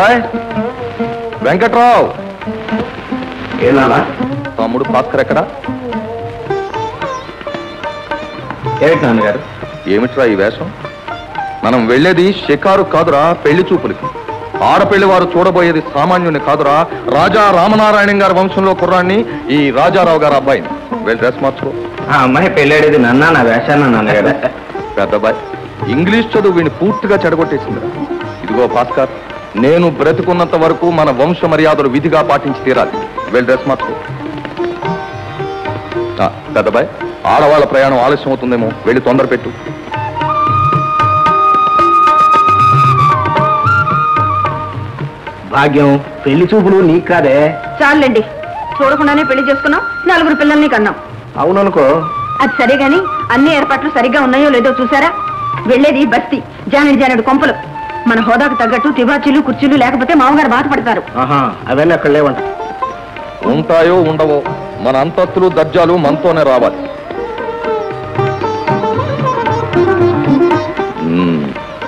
అబ్బాయ్ వెంకట్రావు ఏనా తమ్ముడు భాస్కర్ ఎక్కడా ఏమిటి నాన్నగారు ఏమిట్రా ఈ వేషం మనం వెళ్ళేది షికారు కాదురా పెళ్లి చూపులకి ఆడపెళ్లి వారు చూడబోయేది సామాన్యుని కాదురా రాజా రామనారాయణ గారి వంశంలో కుర్రాన్ని ఈ రాజారావు గారి అబ్బాయిని వెళ్ళి డ్రెస్ మార్చుకో ఆ అమ్మాయి పెళ్ళాడేది నన్న నా వేషాన్న నాన్నగారు పెద్దబ్బాయి ఇంగ్లీష్ చదువు వీడిని పూర్తిగా చెడగొట్టేసిందిరా ఇదిగో భాస్కర్ నేను బ్రతికున్నంత వరకు మన వంశ మర్యాదలు విధిగా పాటించి తీరాలి వెళ్ళి డ్రెస్ మార్చుకో ఆ, పెద్దబాయ్ ఆడవాళ్ళ ప్రయాణం ఆలస్యం అవుతుందేమో వెళ్ళి తొందర పెట్టు భాగ్యం పెళ్లి చూపులు నీకు కాదే చాలండి చూడకుండానే పెళ్లి చేసుకున్నాం నలుగురు పిల్లల్ని కన్నాం అవుననుకో అది సరే గాని అన్ని ఏర్పాట్లు సరిగ్గా ఉన్నాయో లేదో చూసారా వెళ్ళేది బస్తీ జానడి జానడు కొంపలు మన హోదాకు తగ్గట్టు తివాచీలు కుర్చీలు లేకపోతే మామగారు బాధపడతారు ఆహా అవన్నీ అక్కడ లేవంట ఉంటాయో ఉండవో మన అంతస్తులు దర్జాలు మనతోనే రావాలి మ్మ్.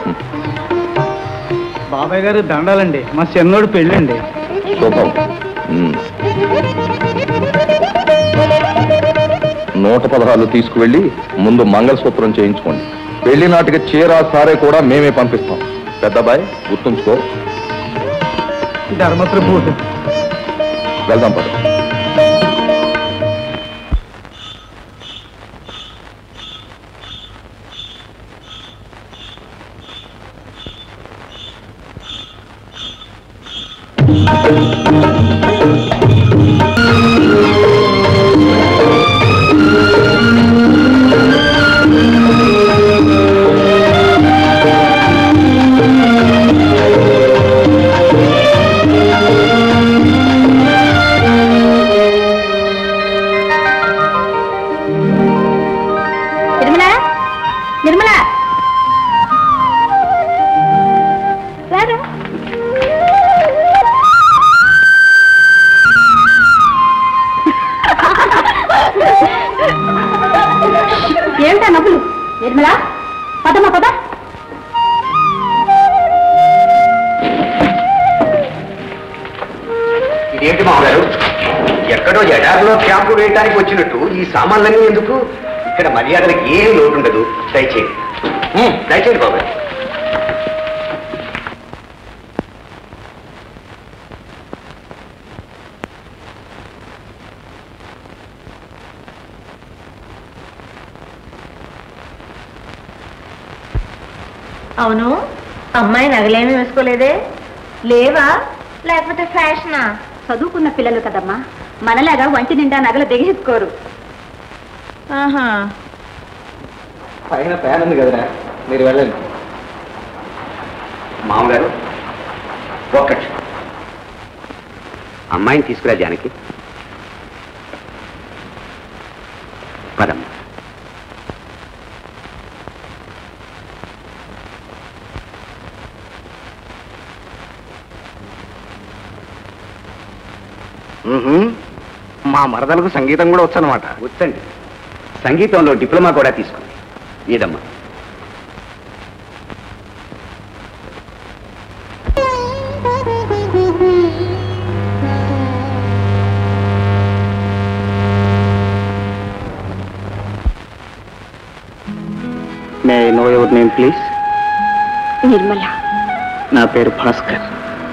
బాబాయ్ గారు దండాలండి మా చిన్నోడు పెళ్ళండి శుభం మ్మ్. నూట పదహారులు తీసుకువెళ్ళి ముందు మంగళసూత్రం చేయించుకోండి పెళ్లి నాటికి చీర సారే కూడా మేమే పంపిస్తాం పెద్దబాయ్ గుర్తుంచుకో ధర్మప్రభు వెళ్దాం పద నిర్మల నిర్మల రారా. ఏమిటా నవ్వులు నిర్మల పదమ్మా పద ఇదేంటి మామగారు ఎక్కడో ఎడారిలో క్యాంపు వేయడానికి వచ్చినట్టు ఈ సామాన్లన్నీ ఎందుకు ఇక్కడ మర్యాదలకు ఏం లోటు ఉండదు దయచేయండి ఉమ్, దయచేయండి బాబు అవును అమ్మాయి నగలేమీ వేసుకోలేదే లేవా లేకపోతే ఫ్యాషనా చదువుకున్న పిల్లలు కదమ్మా మనలాగా వంటి నిండా నగలు దిగెత్తుకోరు ఆహా పైన ఫ్యాన్ ఉంది కదరా మీరు వెళ్ళండి మామగారు ఒక్కటి అమ్మాయిని తీసుకురా జానకి పదమ్మ మా మరదలకు సంగీతం కూడా వచ్చనమాట వచ్చండి సంగీతంలో డిప్లొమా కూడా తీసుకుంది ఏదమ్మా may know your name please Nirmala నా పేరు Bhaskar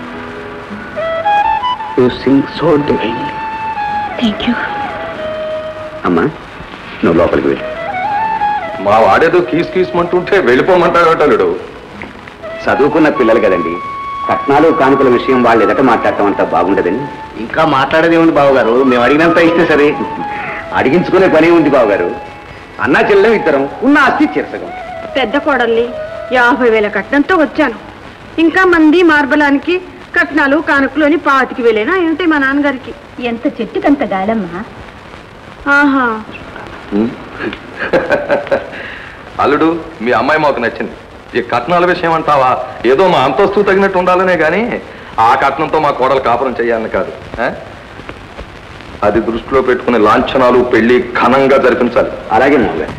you sing so divinely thank you అమ్మా నువ్వు లోపలికి వెళ్ళి మా వాడేదో కీస్ కీసుమంటుంటే వెళ్ళిపోమంటాడు చదువుకున్న పిల్లలు కదండి కట్నాలు కానుకల విషయం వాళ్ళు ఎదట మాట్లాడటం అంతా బాగుండదని ఇంకా మాట్లాడేది ఉంది బావగారు మేము అడిగినంత ఇస్తే సరే అడిగించుకునే పని ఉంది బావగారు అన్నా చెల్లెం ఇద్దరం ఉన్న ఆస్తి చిరసగం పెద్ద కోడల్ని యాభై వేల కట్నంతో వచ్చాను ఇంకా మంది మార్బలానికి కట్నాలు కానుకలు అని పాతికి వేలేనా ఏమిటి మా నాన్నగారికి ఎంత చెట్టుకంత గాలమ్మా ఆహా అల్లుడు మీ అమ్మాయి మాకు నచ్చింది ఈ కట్నాల విషయం అంటావా ఏదో మా అంతస్తు తగినట్టు ఉండాలనే గాని ఆ కట్నంతో మా కోడలు కాపురం చేయాలని కాదు ఆ? అది దృష్టిలో పెట్టుకుని లాంఛనాలు పెళ్లి ఘనంగా జరిపించాలి అలాగే మావగారు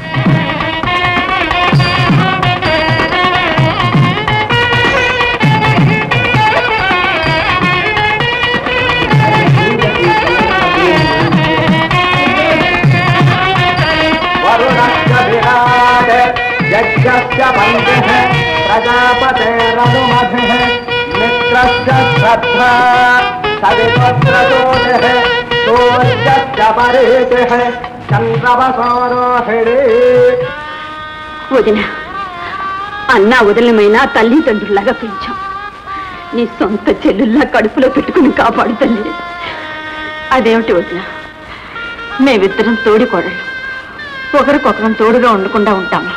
వదిన అన్నా వదిలమైనా తల్లిదండ్రులాగా పెంచాం నీ సొంత చెల్లుల్లా కడుపులో పెట్టుకుని కాపాడు తల్లి అదేమిటి వదిన మేమిద్దరం తోడి కోడళ్ళు ఒకరికొకరం తోడుగా ఉండకుండా ఉంటామా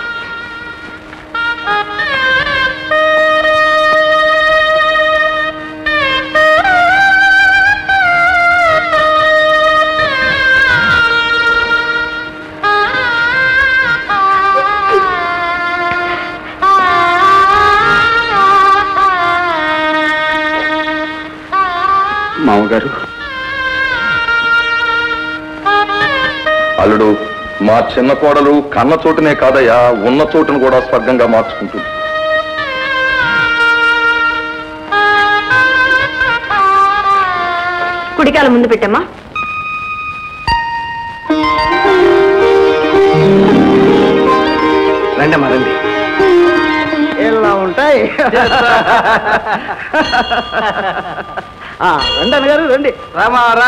మామగారు అల్లుడు మా చిన్న కోడలు కన్న చోటునే కాదయ్యా ఉన్న చోటును కూడా స్వర్గంగా మార్చుకుంటుంది కుడికాల ముందు పెట్టమ్మా రండి అమ్మా రండి ఇలా ఉంటాయి ఆ, రండి అన్నగారు రండి రామా రా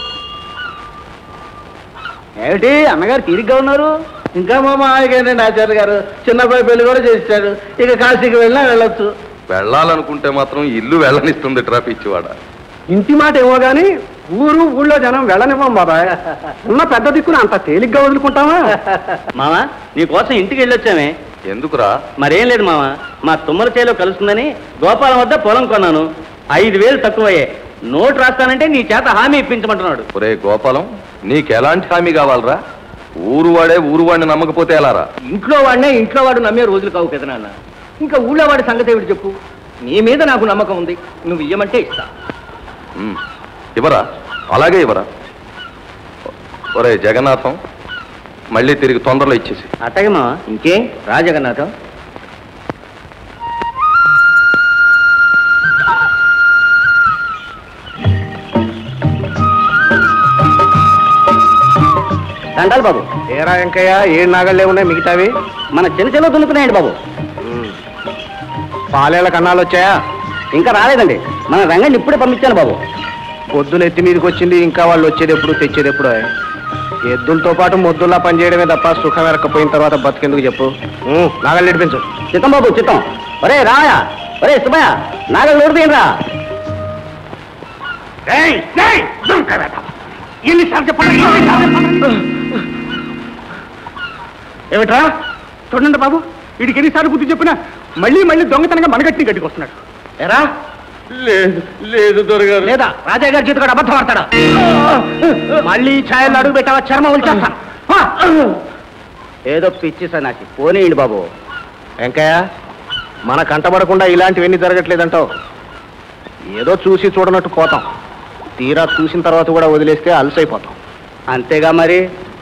ఏమిటి అన్నగారు తీరిగ్గా ఉన్నారు ఇంకా మా మామయ్యగారండి ఆచార్య గారు చిన్నబ్బాయి పెళ్లి కూడా చేశాడు ఇక కాశీకి వెళ్ళినా వెళ్ళొచ్చు వెళ్ళాలనుకుంటే మాత్రం ఇల్లు వెళ్ళనిస్తుంది ట్రాఫిక్ ఇంటి మాట ఏమో గాని ఊరు ఊళ్ళో జనం వెళ్ళనివ్వం బాబాయ్ ఉన్న పెద్ద దిక్కున అంత తేలిగ్గా వదులుకుంటావా మావా నీకోసం ఇంటికి వెళ్ళొచ్చామే ఎందుకురా మరేం లేదు మావా మా తుమ్మల చేలో కలుస్తుందని గోపాలం వద్ద పొలం కొన్నాను ఐదు వేలు తక్కువయ్యే నోటు రాస్తానంటే నీ చేత హామీ ఇప్పించమంటున్నాడు ఒరే గోపాలం నీకెలాంటి హామీ కావాలరా ఊరు వాడే ఊరు వాడిని నమ్మకపోతే ఎలారా ఇంట్లో వాడినే ఇంట్లో వాడు నమ్మే రోజులు కావు కదా నాన్న ఇంకా ఊళ్ళో వాడి సంగతి ఏమిటి చెప్పు నీ మీద నాకు నమ్మకం ఉంది నువ్వు ఇయ్యమంటే ఇస్తా ఉమ్, ఇవ్వరా అలాగే ఇవ్వరా ఒరే జగన్నాథం మళ్ళీ తిరిగి తొందరలో ఇచ్చేసి అట్టగే మావా ఇంకేం రా జగన్నాథం దండాలి బాబు ఏరా వెంకయ్య ఏ నాగళ్ళే ఉన్నాయి మిగతావి మన చిన్న చిన్న దున్నుతున్నాయండి బాబు పాలేళ్ళ కన్నాలు వచ్చాయా ఇంకా రాలేదండి మన రంగని ఇప్పుడే పంపించాను బాబు పొద్దున ఎత్తి మీదకి వచ్చింది ఇంకా వాళ్ళు వచ్చేది ఎప్పుడు తెచ్చేది ఎప్పుడు ఎద్దులతో పాటు మొద్దుల్లా పనిచేయడమే తప్ప సుఖం ఎరకపోయిన తర్వాత బతికెందుకు చెప్పు ఉం, నాగళ్ళు నడిపించు చిత్తం బాబు చిత్తం ఒరే రాయా ఒరే సుబ్బయ్య నాగలు నోరు తీయండిరా ఏమిట్రా చూడండి బాబు వీడికి ఎన్నిసార్లు బుద్ధి చెప్పినా మళ్ళీ మళ్ళీ దొంగతనంగా మనగట్టిని గట్టికి వస్తున్నాడు ఎరా లేదు లేదు దొరగారు లేదా రాజా గారి చేతి కూడా అబద్ధం ఆడతాడా మళ్ళీ ఈ ఛాయల్లో అడుగు పెట్టావా చర్మం వచ్చేస్తా ఏదో పిచ్చి సన్నాసి పోనీయండి బాబు వెంకయ్య మన కంటపడకుండా ఇలాంటివన్నీ జరగట్లేదంటావు ఏదో చూసి చూడనట్టు పోతాం తీరా చూసిన తర్వాత కూడా వదిలేస్తే అలసైపోతాం అంతేగా మరి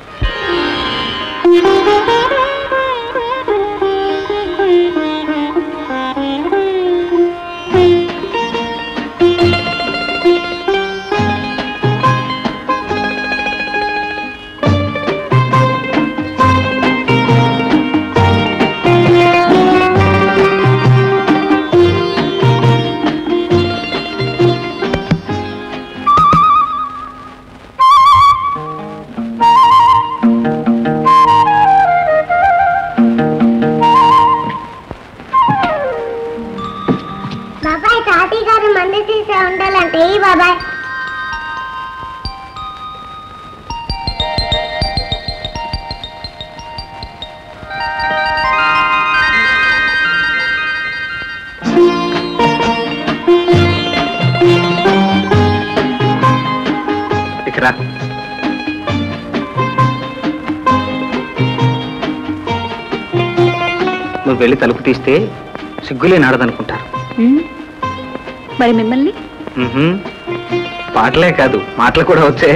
బాబాయ్ తాతయ్య గారు మంది తీసే ఉండాలంటే ఈ బాబాయ్ ఇక్కడ నువ్వు వెళ్ళి తలుపు తీస్తే సిగ్గులే నాడదనుకుంటారు మరి మిమ్మల్ని మ్మ్హ్మ్. పాటలే కాదు మాటలు కూడా వచ్చే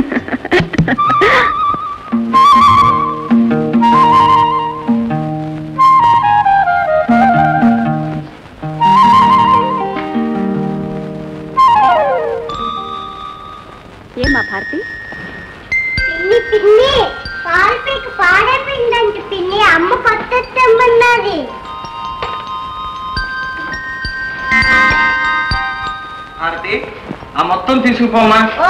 ఏమా భారతి పిన్ని పిన్ని పాలు పీకి పాడైపోయిందంటే పిన్ని అమ్మ కొత్త తెమ్మన్నది భారతి ఆ మొత్తం తీసుకుపోమ్మా ఓ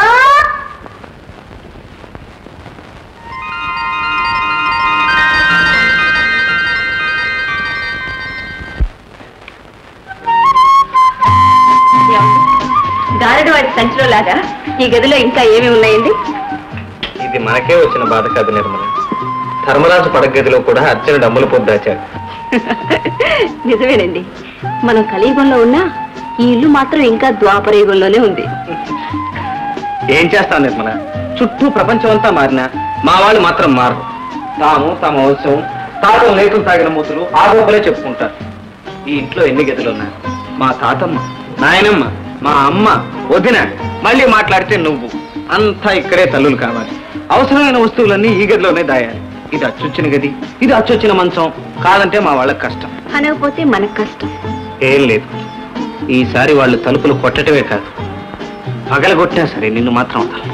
గారెడు వాడి సంచిలో లాగా ఈ గదిలో ఇంకా ఏమి ఉన్నాయండి ఇది మనకే వచ్చిన బాధ కాదు నిర్మల ధర్మరాజు పడగదిలో కూడా అర్చన డమ్ములు పొద్దాచాడు నిజమేనండి మనం కలియుగంలో ఉన్నా ఈ ఇల్లు మాత్రం ఇంకా ద్వాపర యుగంలోనే ఉంది ఏం చేస్తాం నిర్మల చుట్టూ ప్రపంచం అంతా మారినా మా వాళ్ళు మాత్రం మారరు తాము తమ వంశం తాతలు నేతులు తాగిన మూతులు ఆ గోపలే చెప్పుకుంటారు ఈ ఇంట్లో ఎన్ని గదులు ఉన్నాయి మా తాతమ్మ నాయనమ్మ మా అమ్మ వదిన మళ్ళీ మాట్లాడితే నువ్వు అంతా ఇక్కడే తల్లులు కావాలి అవసరమైన వస్తువులన్నీ ఈ గదిలోనే దాయాలి ఇది అచ్చొచ్చిన గది ఇది అచ్చొచ్చిన మంచం కాదంటే మా వాళ్ళకి కష్టం అనకపోతే మనకు కష్టం ఏం లేదు ఈసారి వాళ్ళు తలుపులు కొట్టటమే కాదు పగలగొట్టినా సరే నిన్ను మాత్రం వదలను.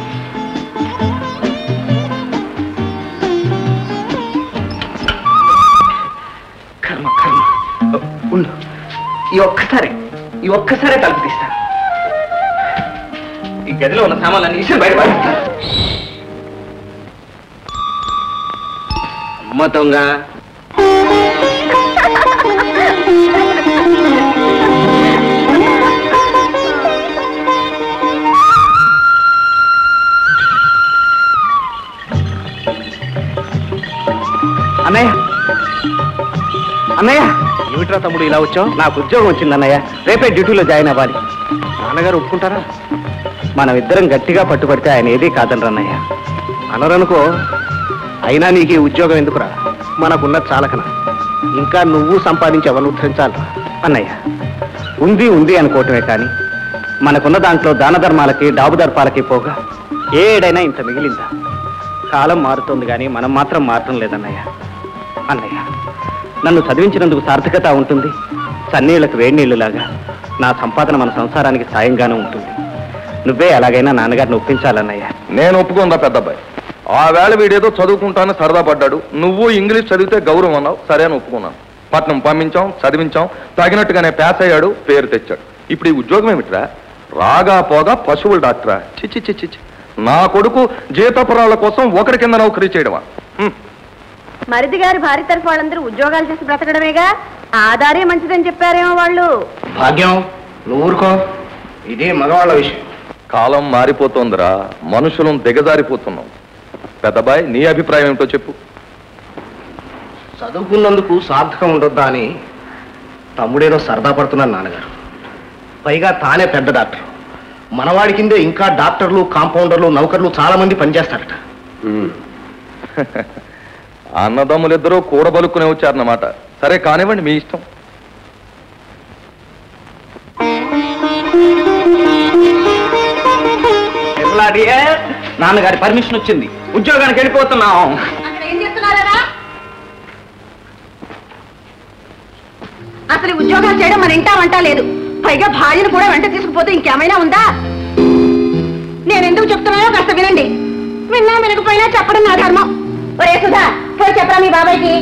కర్మ కర్మ ఉండు ఈ ఒక్కసారి ఈ ఒక్కసారే తలుపు తీస్తా ఈ గదిలో ఉన్న సామాన్లన్నీ ఇసి బయట పడేస్తా. అమ్మ దొంగ అన్నయ్య అన్నయ్య ఏమిట్రా తమ్ముడు ఇలా వచ్చావు నాకు ఉద్యోగం వచ్చింది అన్నయ్య రేపే డ్యూటీలో జాయిన్ అవ్వాలి నాన్నగారు ఒప్పుకుంటారా మనం ఇద్దరం గట్టిగా పట్టుబడితే ఆయన ఏదీ కాదనరు అన్నయ్య అనరనుకో అయినా నీకు ఈ ఉద్యోగం ఎందుకురా మనకున్న చాలకన ఇంకా నువ్వు సంపాదించి ఎవరిని ఉద్ధరించాలిరా అన్నయ్య ఉంది ఉంది అనుకోవటమే కానీ మనకున్న దాంట్లో దాన ధర్మాలకి డాబు దర్పాలకి పోగా ఏ ఏడైనా ఇంత మిగిలిందా కాలం మారుతోంది కానీ మనం మాత్రం మారటం లేదన్నయ్య అన్నయ్య నన్ను చదివించినందుకు సార్థకత ఉంటుంది సన్నీళ్లకు వేడినీళ్లులాగా నా సంపాదన మన సంసారానికి సాయంగానూ ఉంటుంది నువ్వే ఎలాగైనా నాన్నగారిని ఒప్పించాలన్నయ్య నేను ఒప్పుకుందా పెద్దబ్బాయి ఆ వేళ వీడేదో చదువుకుంటానని సరదా పడ్డాడు నువ్వు ఇంగ్లీష్ చదివితే గౌరవం అన్నావు సరే అని ఒప్పుకున్నాను పట్నం పంపించాం చదివించాం తగినట్టుగానే పాస్ అయ్యాడు పేరు తెచ్చాడు ఇప్పుడు ఈ ఉద్యోగం ఏమిట్రా రాగా పోగా పశువుల డాక్టరా చిచ్చి చిచ్చి చి నా కొడుకు జీతపురాల కోసం ఒకరి కింద నౌకరీ చేయడమా హ్మ్. మరిది గారి భార్య తరఫు వాళ్ళందరూ ఉద్యోగాలు చేసి బ్రతకడమేగా ఆధారే మంచిదని చెప్పారేమో వాళ్ళు భాగ్యం నువ్వు ఊరుకో ఇదే మగవాళ్ళ విషయం కాలం మారిపోతోందిరా మనుషులను దిగజారిపోతున్నాం పెద్దబాయ్ నీ అభిప్రాయం ఏమిటో చెప్పు చదువుకున్నందుకు సార్థకం ఉండొద్దా అని తమ్ముడేదో సరదా పడుతున్నాను నాన్నగారు పైగా తానే పెద్ద డాక్టర్ మనవాడి కిందే ఇంకా డాక్టర్లు కాంపౌండర్లు నౌకర్లు చాలా మంది పనిచేస్తారట అన్నదమ్ములిద్దరూ కూడబలుక్కునే వచ్చారన్నమాట సరే కానివ్వండి మీ ఇష్టం నిర్మలా డియర్, నాన్నగారి పర్మిషన్ వచ్చింది ఉద్యోగానికి వెళ్ళిపోతున్నాం అక్కడ ఏం చేస్తున్నారా అసలు ఈ ఉద్యోగాలు చేయడం మన ఇంటా వంట లేదు పైగా భార్యను కూడా వెంట తీసుకుపోతే ఇంకేమైనా ఉందా నేను ఎందుకు చెప్తున్నానో కాస్త వినండి విన్నా వినకపోయినా చెప్పడం నా ధర్మం ఒరే సుధా పోయి చెప్పరా మీ బాబాయ్కి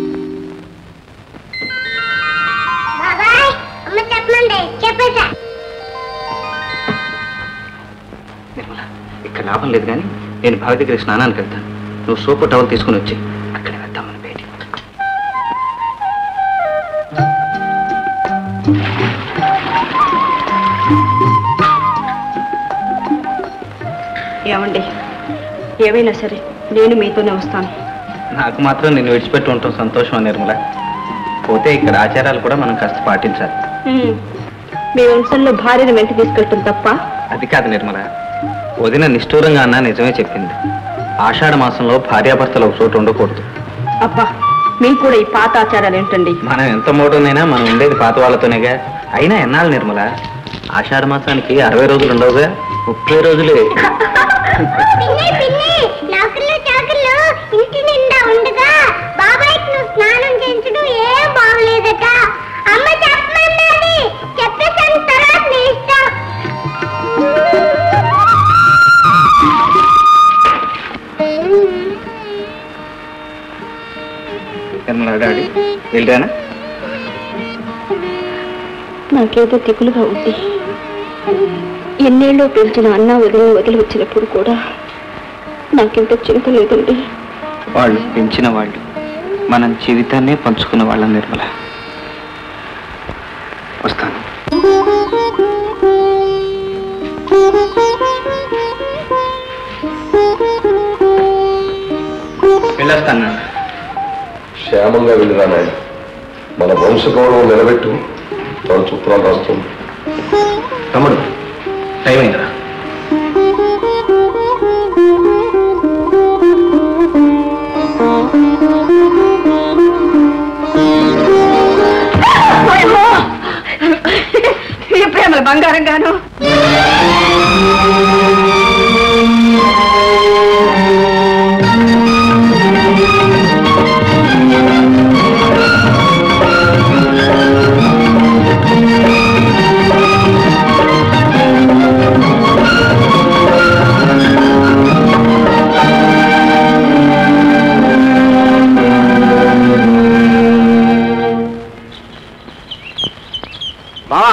బాబాయ్ అమ్మ చెప్పమండి చెప్పేసా నిర్మల ఇక్కడ లాభం లేదు కానీ నేను భావి దగ్గర స్నానానికి వెళ్తాను నువ్వు సోపు టవల్ తీసుకుని వచ్చి అక్కడే వెళ్తాం మన బయటికి ఏమండి ఏమైనా సరే నేను మీతోనే వస్తాను నాకు మాత్రం నేను విడిచిపెట్టి ఉండటం సంతోషం నిర్మల పోతే ఇక్కడ ఆచారాలు కూడా మనం కాస్త పాటించాలి ఉమ్, మీ వంశంలో భార్యను వెంట తీసుకెళ్ళటం తప్ప అది కాదు నిర్మల వదిన నిష్ఠూరంగా అన్నా నిజమే చెప్పింది ఆషాఢ మాసంలో భార్యాభర్తలు ఒక చోట ఉండకూడదు అబ్బా మీకు కూడా ఈ పాత ఆచారాలు ఏంటండి మనం ఎంత మోడర్నైనా మనం ఉండేది పాత వాళ్ళతోనేగా అయినా ఎన్నాళ్ళు నిర్మల ఆషాఢ మాసానికి అరవై రోజులు ఉండవుగా ముప్పై రోజులే పిన్ని పిన్ని నౌకర్లు చాకర్లు ఇంటి నిండా ఉండగా బాబాయ్కి నువ్వు స్నానం చేయించడం ఏం బాగలేదట అమ్మ చెప్పమన్నది చెప్పేసాను తర్వాత నీ ఇష్టం నిర్మల డాడీ వెళ్ళానా నాకేదో తిక్కులుగా ఉంది ఎన్నేళ్ళు పిలిచిన అన్న వదిలి వదిలి వచ్చినప్పుడు కూడా నాకింత చింత లేదండి వాళ్ళు పెంచిన వాళ్ళు మనం జీవితాన్నే పంచుకున్న వాళ్ళ నిర్మల వస్తాను వెళ్ళొస్తాను నాన్న. క్షేమంగా వెళ్ళిరా నాయన మన వంశ గౌరవం నిలబెట్టు తన చిత్రాలు రాస్తుంది తమ్ముడు టైం అయిందిరా ఈ ప్రేమల బంగారం గాను బావా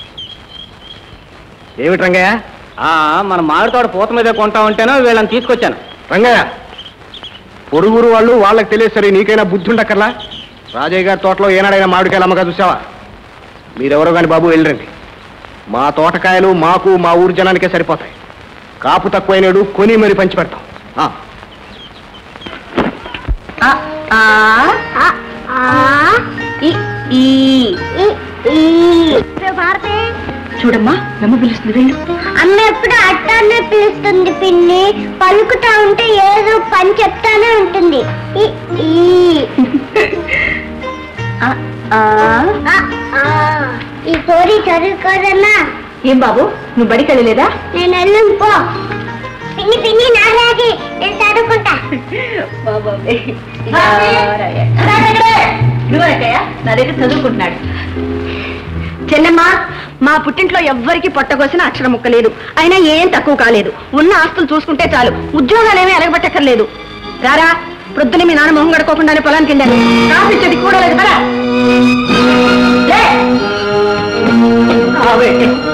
ఏమిటి రంగయ్య మన మామిడి తోట పూత మీద కొంటా ఉంటేనో వీళ్ళని తీసుకొచ్చాను రంగయ్య పొరుగురు వాళ్ళు వాళ్ళకి తెలియదు సరే నీకైనా బుద్ధి ఉండక్కర్లా రాజయ్య గారి తోటలో ఏనాడైనా మామిడికాయలు అమ్మగా చూసావా మీరెవరో కానీ బాబు వెళ్ళరండి మా తోటకాయలు మాకు మా ఊరు జనానికే సరిపోతాయి కాపు తక్కువైనడు కొని మరి పంచి పెడతాం ఆ, భారతి చూడమ్మా మెమ్మ పిలుస్తుంది వెళ్ళు అమ్మ ఎప్పుడు అట్టానే పిలుస్తుంది పిన్ని పలుకుతా ఉంటే ఏదో పని చెప్తానే ఉంటుంది ఈ, ఈ. ఆ, ఆ. ఈ స్టోరీ చదువుకోదన్నా ఏం బాబు నువ్వు బడికి వెళ్ళలేదా నేను వెళ్ళను పో పిన్ని పిన్ని నాలాగే నేను చదువుకుంటా నా దగ్గర చదువుకుంటున్నాడు చెల్లెమ్మా మా పుట్టింట్లో ఎవ్వరికి పొట్టగోసిన అక్షరం ముక్క లేదు అయినా ఏం తక్కువ కాలేదు ఉన్న ఆస్తులు చూసుకుంటే చాలు ఉద్యోగాలేమీ ఎలగబెట్టక్కర్లేదు రారా ప్రొద్దున మీ నాన్న మొహం గడుకోకుండానే పొలానికి వెళ్ళాను కాఫీ చెది కూడా లేదు కదా లే. ఆవే.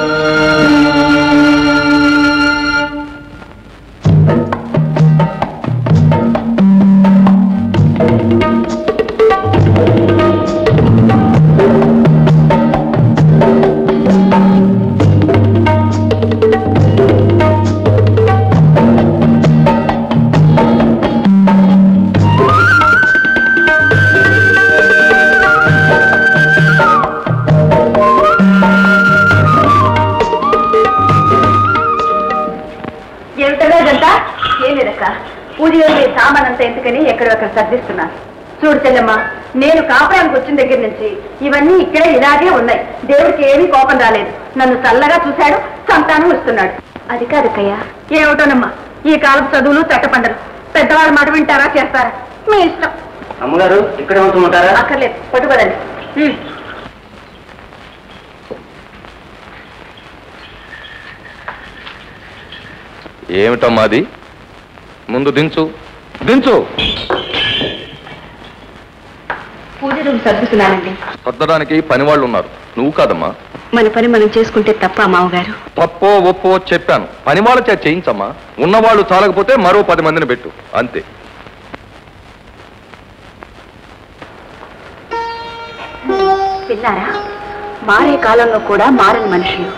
ఏమిటగా ఇదంతా ఏం లేదక్క పూజ సామాన్ అంతా ఎందుకని ఎక్కడొక్కడ సర్దిస్తున్నాను చూడు చెల్లెమ్మ నేను కాపురానికి వచ్చిన దగ్గర నుంచి ఇవన్నీ ఇక్కడే ఇలాగే ఉన్నాయి దేవుడికి ఏమీ కోపం రాలేదు నన్ను చల్లగా చూశాడు సంతానం ఇస్తున్నాడు అది కాదక్కయ్యా ఏమిటోనమ్మా ఈ కాలపు చదువులు చట్టపండలు పెద్దవాళ్ళ మాట వింటారా చేస్తారా మీ ఇష్టం అమ్మగారు ఇక్కడే ఉంచమంటారా అక్కర్లేదు పట్టుకోదండి ఏమిటమ్మా అది ముందు దించు దించు పూజ రూమ్ సర్దుతున్నానండి సర్దడానికి పని వాళ్ళు ఉన్నారు నువ్వు కాదమ్మా మన పని మనం చేసుకుంటే తప్ప మామగారు తప్పో ఒప్పో చెప్పాను పని వాళ్ళ చేత చేయించమ్మా ఉన్నవాళ్ళు చాలకపోతే మరో పది మందిని పెట్టు అంతే విన్నారా మారే కాలంలో కూడా మారని మనుషులు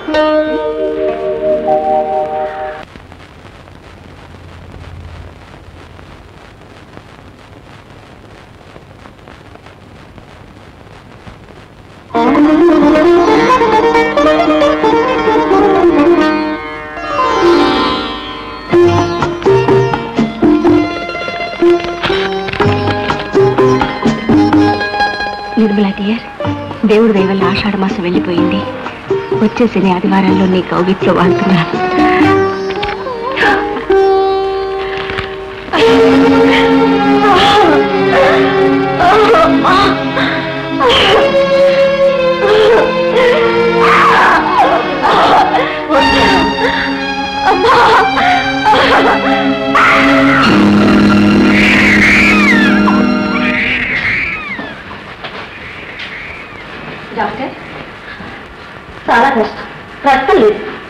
నిర్మలా డియర్ దేవుడు దయవల్ల ఆషాఢ మాసం వెళ్ళిపోయింది వచ్చే శని ఆదివారాల్లో నీ కౌగిట్లో వాడుతున్నాను డాక్టర్ చాలా కష్టం రక్తం లేదు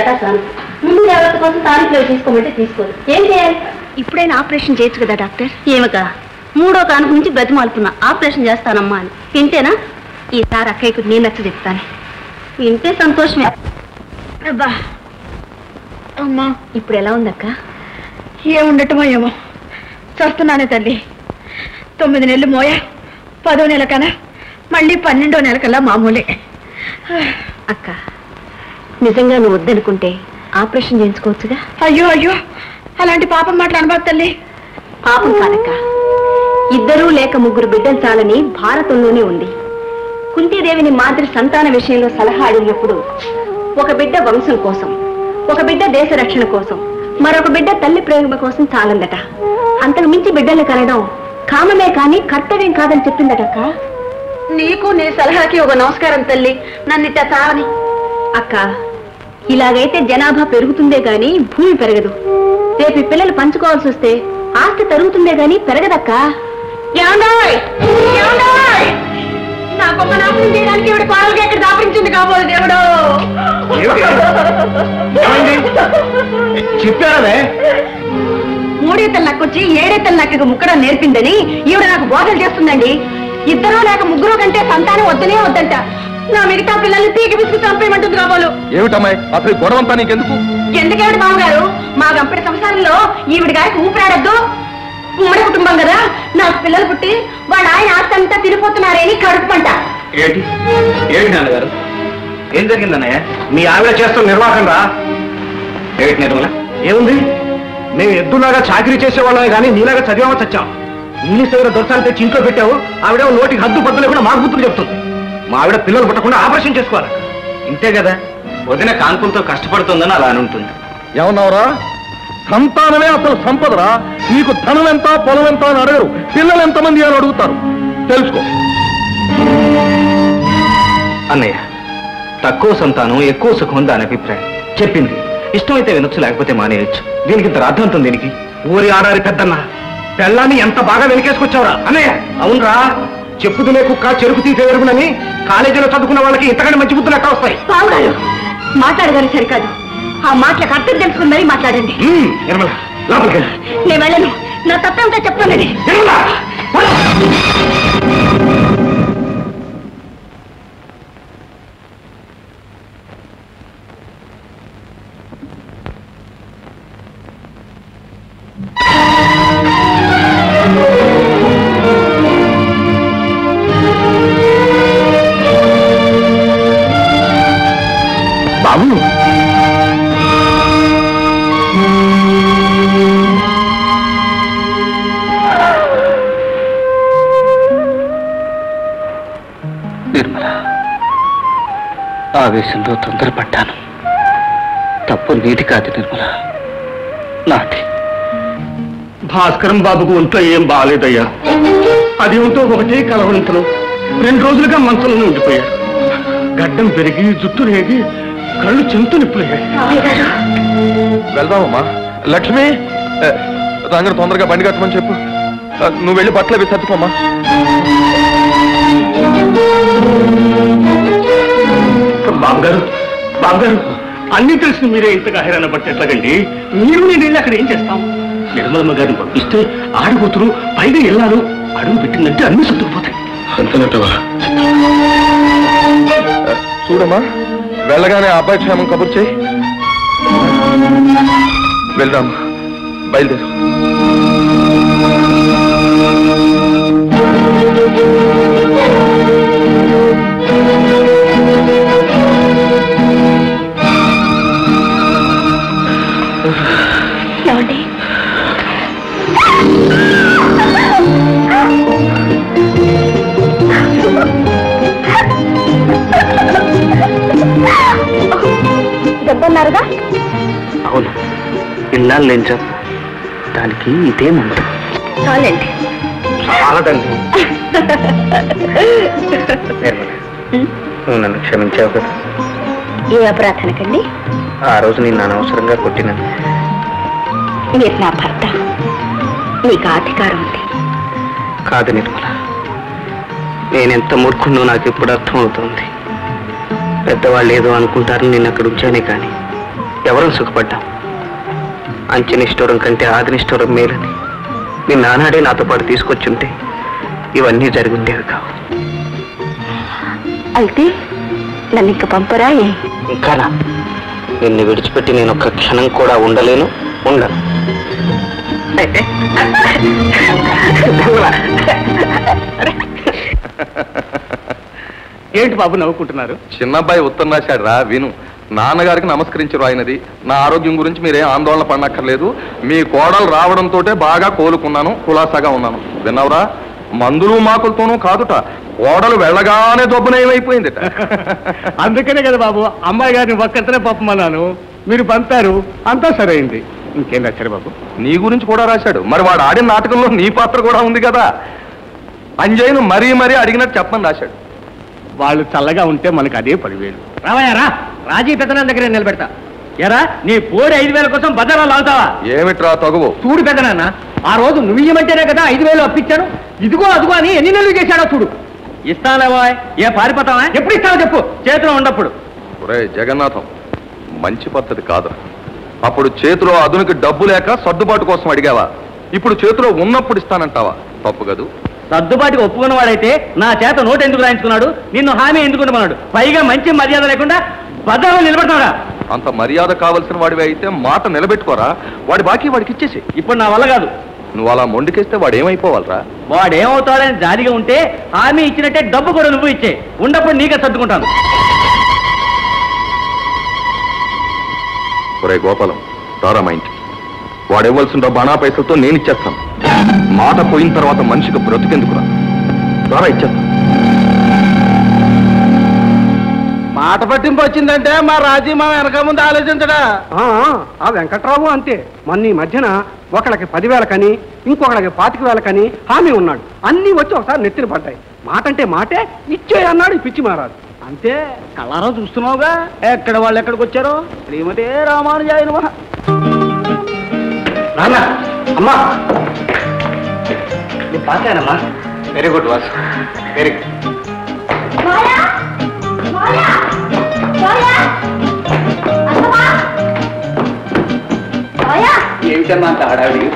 ఏటా తాను ముందు జాగ్రత్త కోసం తారీఖులో తీసుకోమంటే తీసుకోదు ఏం చేయాలి ఇప్పుడైనా ఆపరేషన్ చేయొచ్చు కదా డాక్టర్ ఏమక మూడో కానుక నుంచి బ్రతిమాలుకున్నా ఆపరేషన్ చేస్తానమ్మా అని వింటేనా ఈసారి అక్కయ్యకు నేను నచ్చ చెప్తాను వింటే సంతోషమే అబ్బా అమ్మా ఇప్పుడు ఎలా ఉందక్క ఏముండటమో ఏమో చస్తున్నానే తల్లి తొమ్మిది నెలలు మోయ పదో నెల కన్నా మళ్ళీ పన్నెండో నెల కల్లా మామూలే అక్క నిజంగా నువ్వు వద్దనుకుంటే ఆపరేషన్ చేయించుకోవచ్చుగా అయ్యో అయ్యో అలాంటి పాపం మాటలు అనబాకు తల్లి పాపం కాదక్క ఇద్దరూ లేక ముగ్గురు బిడ్డలు చాలని భారతంలోనే ఉంది కుంతీదేవిని మాదిరి సంతాన విషయంలో సలహా అడిగినప్పుడు ఒక బిడ్డ వంశం కోసం ఒక బిడ్డ దేశ రక్షణ కోసం మరొక బిడ్డ తల్లి ప్రేమ కోసం చాలందట అంతకు మించి బిడ్డలు కలడం కామమే కాని కర్తవ్యం కాదని చెప్పిందటక్క నీకు నీ సలహాకి ఒక నమస్కారం తల్లి నన్ను ఇట్ట తావని అక్క ఇలాగైతే జనాభా పెరుగుతుందే గాని భూమి పెరగదు రేపు ఈ పిల్లలు పంచుకోవాల్సి వస్తే ఆస్తి తరుగుతుందే గాని పెరగదక్క ఏమండోయ్? ఏమండోయ్? నాకు ఒక నామం చేయడానికి ఇవిడ కోడలుగా ఇక్కడ దాపించింది కాబోలు దేవుడు చెప్పారవే మూడేతల నక్కొచ్చి ఏడేతల నక్కకు ముక్కడం నేర్పిందని ఈవిడ నాకు బోధలు చేస్తుందండి ఇద్దరు లేక ముగ్గురు కంటే సంతానం వద్దనే వద్దంట నా మిగతా పిల్లల్ని పీకి విసుగు చంపేయమంటుంది కాబోలు ఏమిటమ్మాయి అసలు ఈ గొడవంతా నీకెందుకు ఎందుకేమిటి మామగారు మా గంపటి సంసారంలో ఈవిడ గారికి ఊపిరాడద్దు ఉమ్మడి కుటుంబం కదా నాకు పిల్లలు పుట్టి వాళ్ళ ఆయన ఆస్తి అంతా తిరిగిపోతున్నారని కడుపుమంట ఏంటి ఏంటి నాన్నగారు ఏం జరిగిందన్నయ్య మీ ఆవిడ చేస్తున్న నిర్వాహం రా ఏమిటి నిర్మల ఏముంది మేము ఎద్దులాగా చాకరీ చేసేవాళ్ళమే కానీ నీలాగా చదివామో చచ్చాం ఇంగ్లీష్ దగ్గర దొరసాలు తెచ్చి ఇంట్లో పెట్టావు ఆవిడ నోటికి హద్దు పద్దు లేకుండా మాకు బుద్ధులు చెప్తుంది మా ఆవిడ పిల్లలు పుట్టకుండా ఆపరేషన్ చేసుకోవాలి ఇంతే కదా వదిన కాన్పులతో కష్టపడుతుందని అలా అని ఉంటుంది ఏమన్నావురా సంతానమే అసలు సంపదరా నీకు ధనం ఎంత పొలం ఎంత అని అడగరు పిల్లలు ఎంతమంది అని అడుగుతారు తెలుసుకో అన్నయ్య తక్కువ సంతానం ఎక్కువ సుఖం దాని అభిప్రాయం చెప్పింది ఇష్టమైతే వినొచ్చు లేకపోతే మానేయచ్చు దీనికి ఇంత రాద్ధాంతం దీనికి ఊరి ఆడారి పెద్దన్న పెళ్ళాన్ని ఎంత బాగా వెనకేసుకొచ్చావురా అన్నయ్య అవునరా చెప్పు తినే కుక్క చెరుకు తీసే ఎరుగునని కాలేజీలో చదువుకున్న వాళ్ళకి ఇంతకంటే మంచి బుద్ధులు ఎట్లా వస్తాయి బావగారు మాట్లాడగారు సరికాదు ఆ మాటలకు అర్థం తెలుసుకుందని మాట్లాడండి ఉమ్, నిర్మల లోపలికి వెళ్ళు. నేను వెళ్ళను నా తప్పేమిటో చెప్తానండి నిర్మల పద. బాబు నిర్మల ఆవేశంలో తొందరపడ్డాను తప్పు నీది కాదు నిర్మల నాది భాస్కరం బాబుకు ఒంట్లో ఏం బాగాలేదయ్యా అది ఉంటూ ఒకటే కలవరింతలు రెండు రోజులుగా మంచంలోనే ఉండిపోయాడు గడ్డం పెరిగి జుట్టు రేగి కళ్ళు చెంతు నిప్పులయ్యాయి వెళ్దామమ్మా లక్ష్మి ఏ, రంగడు తొందరగా బండి కట్టమని చెప్పు ఆ, నువ్వు వెళ్ళి బట్టలు అవి సర్దుకోమ్మా బాబు గారు బాబు గారు అన్ని తెలిసి మీరే ఇంతగా హైరాణ పడితే ఎట్లాగండి మీరు నేను వెళ్ళి అక్కడ ఏం చేస్తాం నిర్మలమ్మ గారిని పంపిస్తే ఆడబోతురు పైగా వెళ్ళాను అడుగు పెట్టిందంటే అన్ని సర్దుకుపోతాయి అంతనట్టువా చూడమ్మా వెళ్ళగానే ఆ అబ్బాయి క్షేమం కబుర్ చేయి వెళ్దాం బయలుదేరు ఏమండి దెబ్బన్నారుగా అవును ఇన్నాళ్ళు ఏం చెప్పు దానికి ఇదే ముందు చాలండి చాలదండి నిర్మల నువ్వు నన్ను క్షమించావు కదా ఏ అపరాధనకండి ఆ రోజు నేను అనవసరంగా కొట్టినది మీరు నా భర్త మీకు అధికారం ఉంది కాదు నిర్మల నేనెంత మూర్ఖున్నో నాకు ఇప్పుడు అర్థమవుతోంది పెద్దవాళ్ళు ఏదో అనుకుంటారని నేను అక్కడ ఉంచానే కానీ ఎవరు సుఖపడ్డాం అంచెనిష్ఠూరం కంటే ఆదినిష్ఠూరం మేలని మీ నానాడే నాతో పాటు తీసుకొచ్చుంటే ఇవన్నీ జరుగుండేవి కావు అయితే నన్ను ఇంక పంపరా ఏ? ఇంకానా నిన్ను విడిచిపెట్టి నేను ఒక్క క్షణం కూడా ఉండలేను ఉండను ఏంటి బాబు నవ్వుకుంటున్నారు చిన్నబ్బాయి ఉత్తరం రాశాడు రా విను నాన్నగారికి నమస్కరించి రాయినది నా ఆరోగ్యం గురించి మీరేం ఆందోళన పడనక్కర్లేదు మీ కోడలు రావడంతో బాగా కోలుకున్నాను కులాసాగా ఉన్నాను విన్నావురా మందులు మాకులతోనూ కాదుట కోడలు వెళ్ళగానే దొబ్బునయమైపోయిందిట అందుకనే కదా బాబు అమ్మాయి గారిని ఒక్కరితోనే పంపమన్నాను మీరు పంపారు అంతా సరైంది ఇంకేం రాశారు బాబు నీ గురించి కూడా రాశాడు మరి వాడు ఆడిన నాటకంలో నీ పాత్ర కూడా ఉంది కదా అంజయ్యను మరీ మరీ అడిగినట్టు చెప్పమని రాశాడు వాళ్ళు చల్లగా ఉంటే మనకు అదే పదివేలు రావయ్యారా రాజీ పెద్దనాన్న దగ్గర నిలబెడతా ఎరా నీ పోడి ఐదు వేల కోసం బజారాలు అవుతావా ఏమిట్రా తగువు చూడు పెద్దనాన్న ఆ రోజు నువ్వు ఇయ్యమంటేనే కదా ఐదు వేలు అప్పించాను ఇదిగో అదిగో అని ఎన్ని నెలలు చేశాడో చూడు ఇస్తానేవా ఏ పారిపోతావా ఎప్పుడు ఇస్తావో చెప్పు చేతిలో ఉన్నప్పుడు ఒరే జగన్నాథం మంచి పద్ధతి కాదు అప్పుడు చేతిలో అదునికి డబ్బు లేక సర్దుబాటు కోసం అడిగావా ఇప్పుడు చేతిలో ఉన్నప్పుడు ఇస్తానంటావా తప్పు కదూ సర్దుబాటుగా ఒప్పుకున్నవాడైతే నా చేత నోటు ఎందుకు రాయించుకున్నాడు నిన్ను హామీ ఎందుకు ఉండమన్నాడు పైగా మంచి మర్యాద లేకుండా భద్రంగా నిలబడతాడా అంత మర్యాద కావలసిన వాడివి అయితే మాట నిలబెట్టుకోరా వాడి బాకీ వాడికి ఇచ్చేసి ఇప్పుడు నా వల్ల కాదు నువ్వు అలా మొండికేస్తే వాడు ఏమైపోవాలరా వాడేమవుతాడని జాలిగా ఉంటే హామీ ఇచ్చినట్టే డబ్బు కూడా నువ్వు ఇచ్చే ఉండప్పుడు నీకే సర్దుకుంటాను ఒరే గోపాలం రారా మా ఇంటికి వాడు ఇవ్వాల్సిన డబ్బు అనా పైసలతో నేను ఇచ్చేస్తాను మాట పోయిన తర్వాత మనిషికి బ్రతికెందుకురా రారా ఇచ్చేస్తాను మాట పట్టింపు వచ్చిందంటే మా రాజీ మా వెనక ముందు ఆలోచించడా ఆ వెంకట్రావు అంతే మొన్న ఈ మధ్యన ఒకళ్ళకి పదివేలకని ఇంకొకళ్ళకి పాతిక వేలకని హామీ ఉన్నాడు అన్నీ వచ్చి ఒకసారి నెత్తిన పడ్డాయి మాట అంటే మాటే ఇచ్చే అన్నాడు ఈ పిచ్చి మారాడు అంతే కళ్ళారో చూస్తున్నావుగా ఎక్కడ వాళ్ళు ఎక్కడికి వచ్చారో శ్రీమతే రామానుజాయ నమః నాన్న అమ్మా నీ పాకానమ్మా very good was very good Maya Maya Maya అమ్మా మాయా ఏమిటమ్మా అంత హడావిడి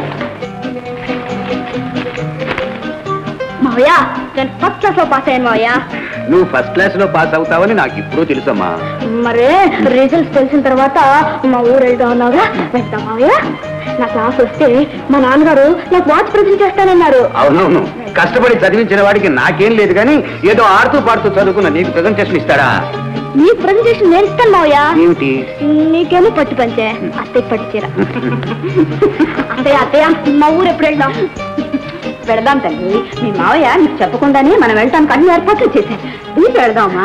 మావయ్య నేను ఫస్ట్ క్లాస్ లో పాస్ అయ్యాను మావయ్య నువ్వు ఫస్ట్ క్లాస్ లో పాస్ అవుతావని నాకు ఇప్పుడు తెలుసమ్మా మరి రిజల్ట్స్ తెలిసిన తర్వాత మా ఊరు వెళ్దాం అన్నావుగా వెళ్తాం మావయ్య నా క్లాస్ వస్తే మా నాన్నగారు నాకు వాచ్ ప్రజెంట్ చేస్తానన్నారు అవునవును కష్టపడి చదివించిన వాడికి నాకేం లేదు కానీ ఏదో ఆడుతూ పాడుతూ చదువుకున్న నీకు ప్రజెంటేషన్ ఇస్తాడా నీకు ప్రజెంటేషన్ నేను ఇస్తాను మావయ్య ఏమిటి నీకేమో పట్టు పంచే అత్తయ్య పట్టు చీర అత్తయ్య అత్తయ్య మా ఊరు ఎప్పుడు వెళ్దాం వెళదాం తల్లి మీ మావయ్య నీకు చెప్పకుండానే మనం వెళ్తానికి అన్ని ఏర్పాట్లు చేశారు నీకు వెళదామా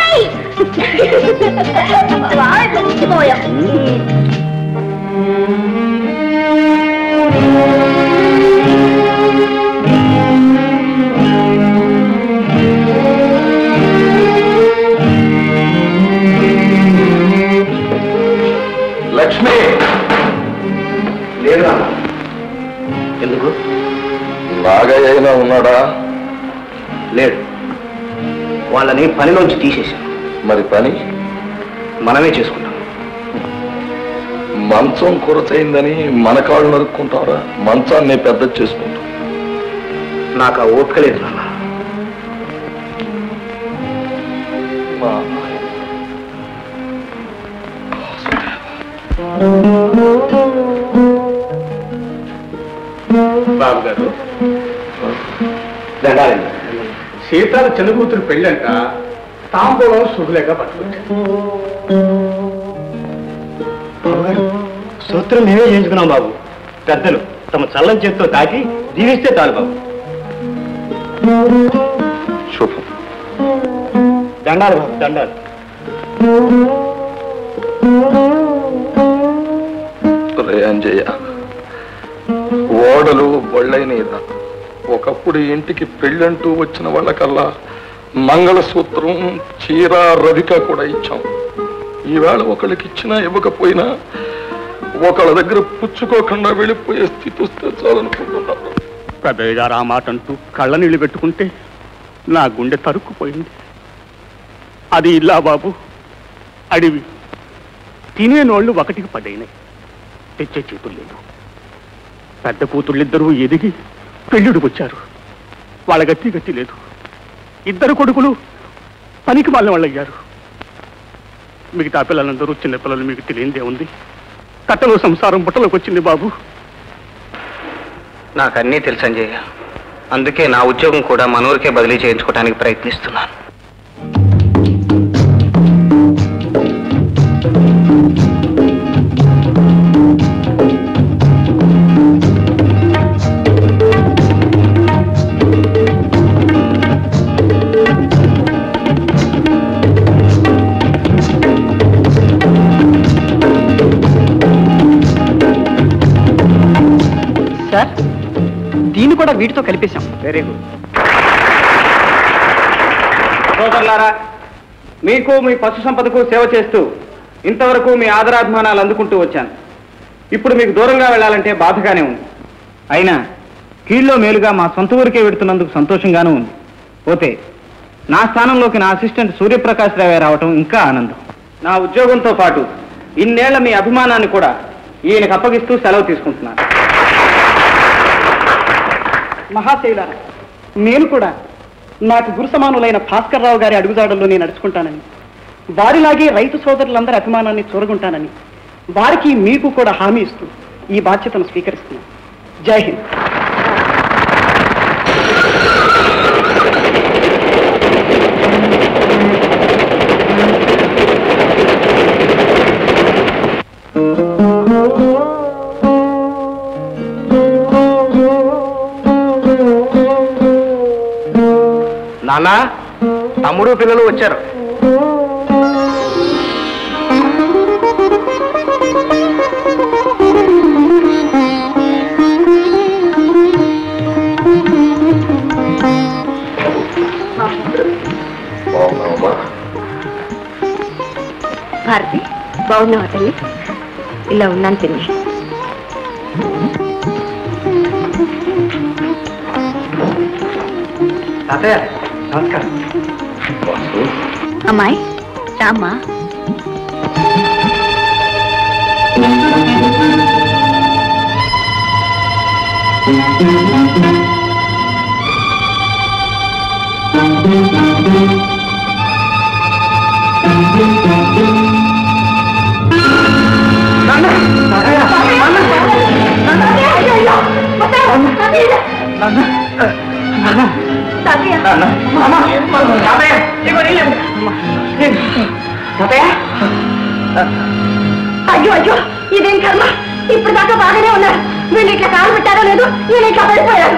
లక్ష్మి లేదు ఎందుకు నాగయ్య అయినా ఉన్నాడా లేడు వాళ్ళని పనిలోంచి తీసేశాం మరి పని మనమే చేసుకుంటాం మంచం కొరతయిందని మన కాళ్ళు నరుక్కుంటారా మంచాన్ని పెద్ద చేసుకుంటాం నాకు ఆ ఓపిక లేదు నాన్న బాబు గారు దండాలండి సీతాల చిన్న కూతురు పెళ్ళంట తాంబూలం శుభలేక పట్టుకొచ్చారు సూత్రం మేమే చేయించుకున్నాం బాబు పెద్దలు తమ చల్లం చేతితో తాకి దీవిస్తే చాలు బాబు శుభం దండాలు బాబు దండాలు రే అంజయ్య ఓడలు బళ్ళైనదా ఒకప్పుడు ఇంటికి పెళ్ళంటూ వచ్చిన వాళ్ళకల్లా మంగళసూత్రం చీర రవిక కూడా ఇచ్చాం ఈవేళ ఒకళ్ళకి ఇచ్చినా ఇవ్వకపోయినా ఒకళ్ళ దగ్గర పుచ్చుకోకుండా వెళ్ళిపోయే స్థితి వస్తే చాలనుకుంటున్నారు పెద్దయ్య గారు ఆ మాట అంటూ కళ్ళ నీళ్లు పెట్టుకుంటే నా గుండె తరుక్కుపోయింది అది ఇల్లా బాబు అడివి తినే నోళ్ళు ఒకటికి పడైనాయి తెచ్చే చేతులు లేదు పెద్ద కూతుళ్ళిద్దరూ ఎదిగి పెళ్ళిడికి వచ్చారు వాళ్ళ గట్టి గట్టి లేదు ఇద్దరు కొడుకులు పనికి వాళ్ళ వాళ్ళు అయ్యారు మిగతా పిల్లలందరూ చిన్న పిల్లలు మీకు తెలియందే ఉంది కట్టలో సంసారం బుట్టలోకి వచ్చింది బాబు నాకన్నీ తెలుసు అంజయ్య అందుకే నా ఉద్యోగం కూడా మనూరికే బదిలీ చేయించుకోవడానికి ప్రయత్నిస్తున్నాను సార్ దీన్ని కూడా వీటితో కలిపేశాం వెరీ గుడ్ సోదరులారా మీకు మీ పశు సంపదకు సేవ చేస్తూ ఇంతవరకు మీ ఆదరాభిమానాలు అందుకుంటూ వచ్చాను ఇప్పుడు మీకు దూరంగా వెళ్ళాలంటే బాధగానే ఉంది అయినా కీళ్ళలో మేలుగా మా సొంత ఊరికే వెడుతున్నందుకు సంతోషంగానూ ఉంది పోతే నా స్థానంలోకి నా అసిస్టెంట్ సూర్యప్రకాష్ రావే రావటం ఇంకా ఆనందం నా ఉద్యోగంతో పాటు ఇన్నేళ్ల మీ అభిమానాన్ని కూడా ఈయనకు అప్పగిస్తూ సెలవు తీసుకుంటున్నాను మహాశైలారా నేను కూడా నాకు గురు సమానులైన భాస్కర్ రావు గారి అడుగుజాడల్లో నేను నడుచుకుంటానని వారిలాగే రైతు సోదరులందరి అభిమానాన్ని చూరగుంటానని వారికి మీకు కూడా హామీ ఇస్తూ ఈ బాధ్యతను స్వీకరిస్తున్నాను జై హింద్ నాన్న తమ్ముడు పిల్లలు వచ్చారు భారతి బాగున్నావా తల్లి ఇలా ఉన్నాను తిని తాతయ్య నమస్కారం అమ్మాయి రామ్మా అయ్యో అయ్యో ఇదేం కర్మ ఇప్పుడు దాకా బాగానే ఉన్నారు వీళ్ళు ఇట్లా కాలు పెట్టారో లేదు వీళ్ళు ఇట్లా పడిపోయారు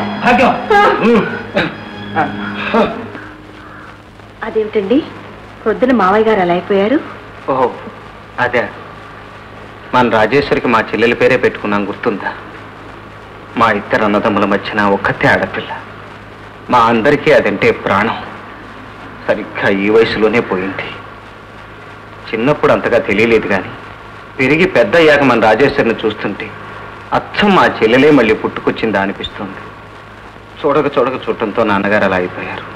అదేమిటండి పొద్దున మావయ్య గారు అలా అయిపోయారు ఓహో అదే మన రాజేశ్వరికి మా చెల్లెల పేరే పెట్టుకున్నాం గుర్తుందా మా ఇద్దరు అన్నదమ్ముల మధ్యన ఒక్కతే ఆడపిల్ల మా అందరికీ అదంటే ప్రాణం సరిగ్గా ఈ వయసులోనే పోయింది చిన్నప్పుడు అంతగా తెలియలేదు కానీ పెరిగి పెద్ద అయ్యాక మన రాజేశ్వరిని చూస్తుంటే అచ్చం మా చెల్లెలే మళ్ళీ పుట్టుకొచ్చిందా అనిపిస్తుంది చూడక చూడక చూడటంతో నాన్నగారు అలా అయిపోయారు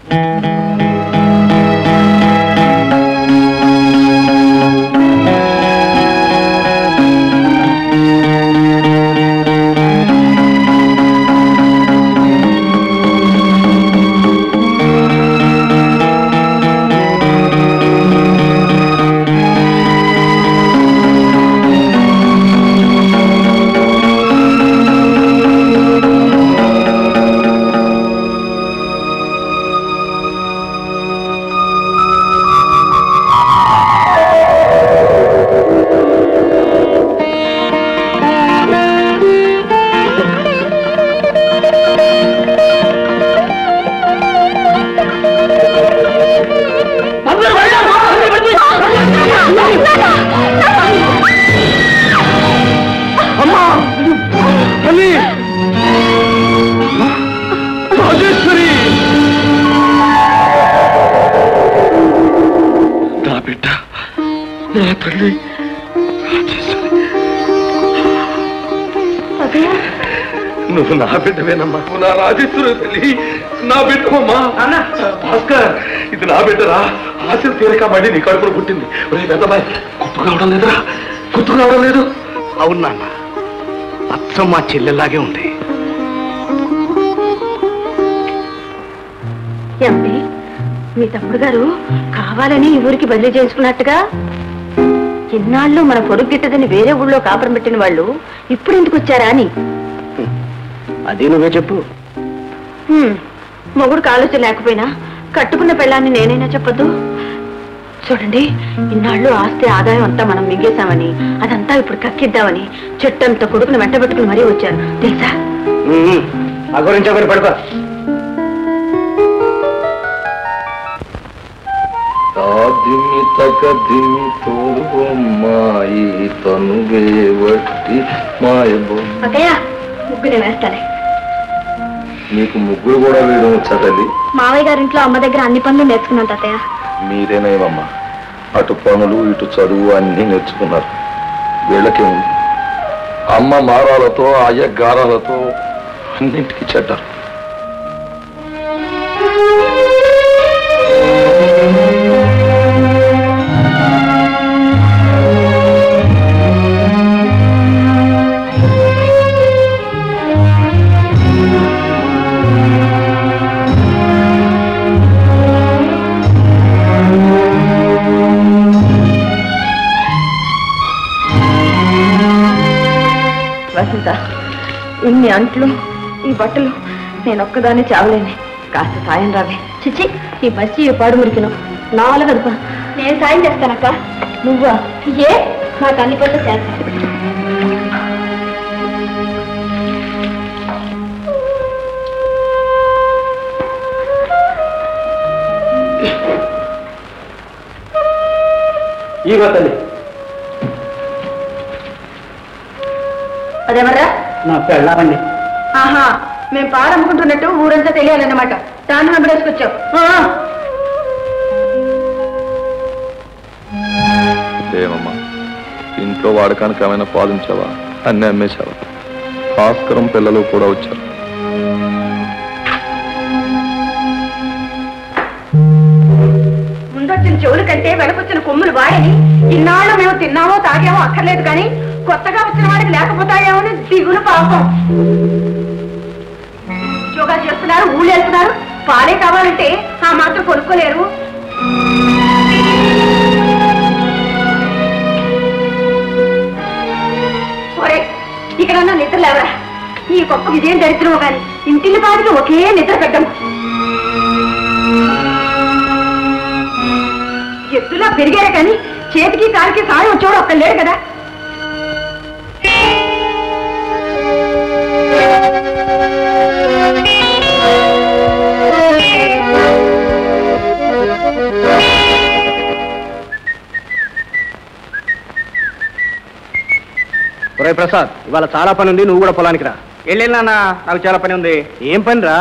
నా బిడ్డ నా తల్లి నువ్వు నా బిడ్డవేనమ్మా నువ్వు నా రాజేశ్వరి తల్లి నా బిడ్డమ్మా అన్న భాస్కర్ ఇది నా బిడ్డరా ఆశలు తీరక మళ్ళీ నీ కడుపులో పుట్టింది ఒరే పెద్దబాయ్ గుర్తు రావడం లేదురా గుర్తు రావడం లేదు అవును నాన్న అచ్చం మా చెల్లెల్లాగే ఉంది ఏమండి మీ తమ్ముడు గారు కావాలని ఈ ఊరికి బదిలీ చేసుకున్నట్టుగా ఇన్నాళ్ళు మన పొరుగు గిట్టదని వేరే ఊళ్ళో కాపురం పెట్టిన వాళ్ళు ఇప్పుడు ఎందుకు వచ్చారా అని అది నువ్వే చెప్పు హ్మ్, మొగుడు ఆలోచన లేకపోయినా కట్టుకున్న పెళ్ళాన్ని నేనైనా చెప్పొద్దు చూడండి ఇన్నాళ్ళు ఆస్తి ఆదాయం అంతా మనం మింగేశామని అదంతా ఇప్పుడు కక్కిద్దామని చెట్టంత కొడుకుని వెంట పెట్టుకుని మరీ వచ్చారు తెలుసా ఉమ్, ఆ గురించి ఒకటి పడుకో దిమ్మి తగ దిమ్మి తోడు అమ్మాయి తనువే వట్టి మాయబో అక్కయ్య ముగ్గురు వేస్తాలే నీకు ముగ్గురు కూడా వేయడం వచ్చా తల్లి మావయ్య గారింట్లో అమ్మ దగ్గర అన్ని పనులు నేర్చుకున్నాను తాతయ్య మీరేనేమమ్మా అటు పనులు ఇటు చదువు అన్నీ నేర్చుకున్నారు వీళ్ళకే ఉంది అమ్మ మారాలతో అయ్య గారాలతో అన్నింటికి చెడ్డారు వసంత ఇన్ని అంట్లు ఈ బట్టలు నేను ఒక్కదాన్ని చావలేని కాస్త సాయం రావే చిచి ఈ బస్సు ఈ పాడు మురికిను నాలుగు అదుపా నేను సాయం చేస్తానక్క నువ్వా ఏ నాకు అన్ని పనులు చేస్తాను ఇగో తల్లి అదేమర్రా నా పెళ్ళామండి ఆహా మేము పారమ్ముకుంటున్నట్టు ఊరంతా తెలియాలన్నమాట దాన్ని వెంబడేసుకొచ్చావు ఏమమ్మా ఇంట్లో వాడకానికి ఏమైనా పాలించావా అన్నీ అమ్మేశావా భాస్కరం పిల్లలు కూడా వచ్చారు ముందొచ్చిన చెవుల కంటే వెనకొచ్చిన కొమ్ములు వాడని ఇన్నాళ్ళు మేము తిన్నామో తాగామో అక్కర్లేదు కానీ కొత్తగా వచ్చిన వాడికి లేకపోతాయేమో అని దిగులు పాపం యోగా చేస్తున్నారు ఊళ్ళు వెళ్తున్నారు పాలే కావాలంటే ఆ మాత్రం కొనుక్కోలేరు ఒరే ఇక్కడన్నా నిద్ర లేవరా ఈ గొప్ప ఇదేం దరిద్రమో కానీ ఇంటిని పాటికి ఒకే నిద్ర పెట్టము ఎత్తులా పెరిగారే కానీ చేతికి కాలికి సాయం వచ్చేవాడు ఒక్క లేడు కదా ఒరే ప్రసాద్ ఇవాళ చాలా పని ఉంది నువ్వు కూడా పొలానికి రా వెళ్ళినా నాకు చాలా పని ఉంది ఏం పని రా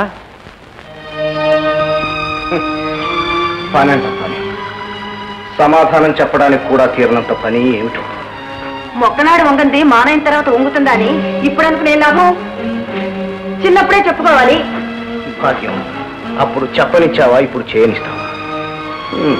పని అంట పని సమాధానం చెప్పడానికి కూడా తీరినంత పని ఏమిటో మొక్కనాడు వంగంది మానైన తర్వాత వంగుతుందా అని ఇప్పుడు అనుకునే లాభం చిన్నప్పుడే చెప్పుకోవాలి భాగ్యం అప్పుడు చెప్పనిచ్చావా ఇప్పుడు చేయనిస్తావా ఉమ్.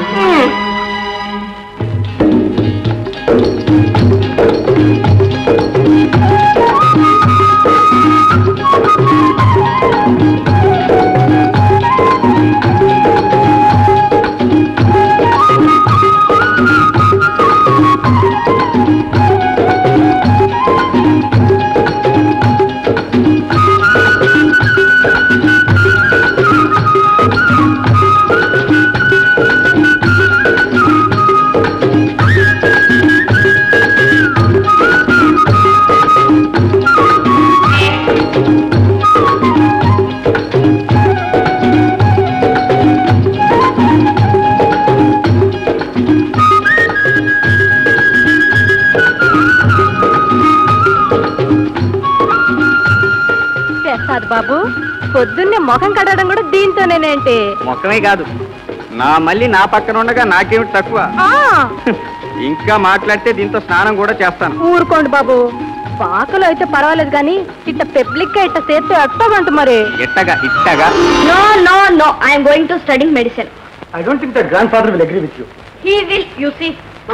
ప్రసాద్ బాబు పొద్దున్నే ముఖం కడగడం కూడా దీంతోనేనేంటి మొక్కమే కాదు నా మళ్ళీ నా పక్కన ఉండగా నాకేమిటి తక్కువ ఇంకా మాట్లాడితే దీంతో స్నానం కూడా చేస్తాను ఊరుకోండి బాబు పాకలో అయితే పర్వాలేదు కానీ ఇట్ట పెబ్లిక్ గా ఇట్ట చేస్తే ఎట్టగంట మరి ఎట్టగా ఇట్టగా no no no I'm going to study medicine I don't think that grandfather will agree with you he will you see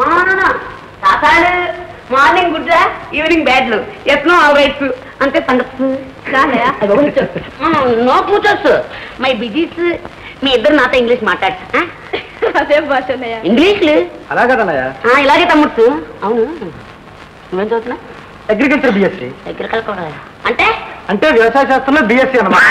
morning good evening బ్యాడ్లు ఎట్నో ఆల్ రైట్స్ అంతే సంగతి నో కూర్చోచ్చు మై బిజీస్ మీ ఇద్దరు నాతో ఇంగ్లీష్ మాట్లాడు అదే భాష ఇంగ్లీష్లు అలా కదన్నయ్య ఆ, ఇలాగే తమ్ముడు అవును నువ్వేం చదువుతున్నా అగ్రికల్చర్ బిఎస్సి దగ్గర కూడా అంటే అంటే వ్యవసాయ శాస్త్రంలో బిఎస్సి అన్నమాట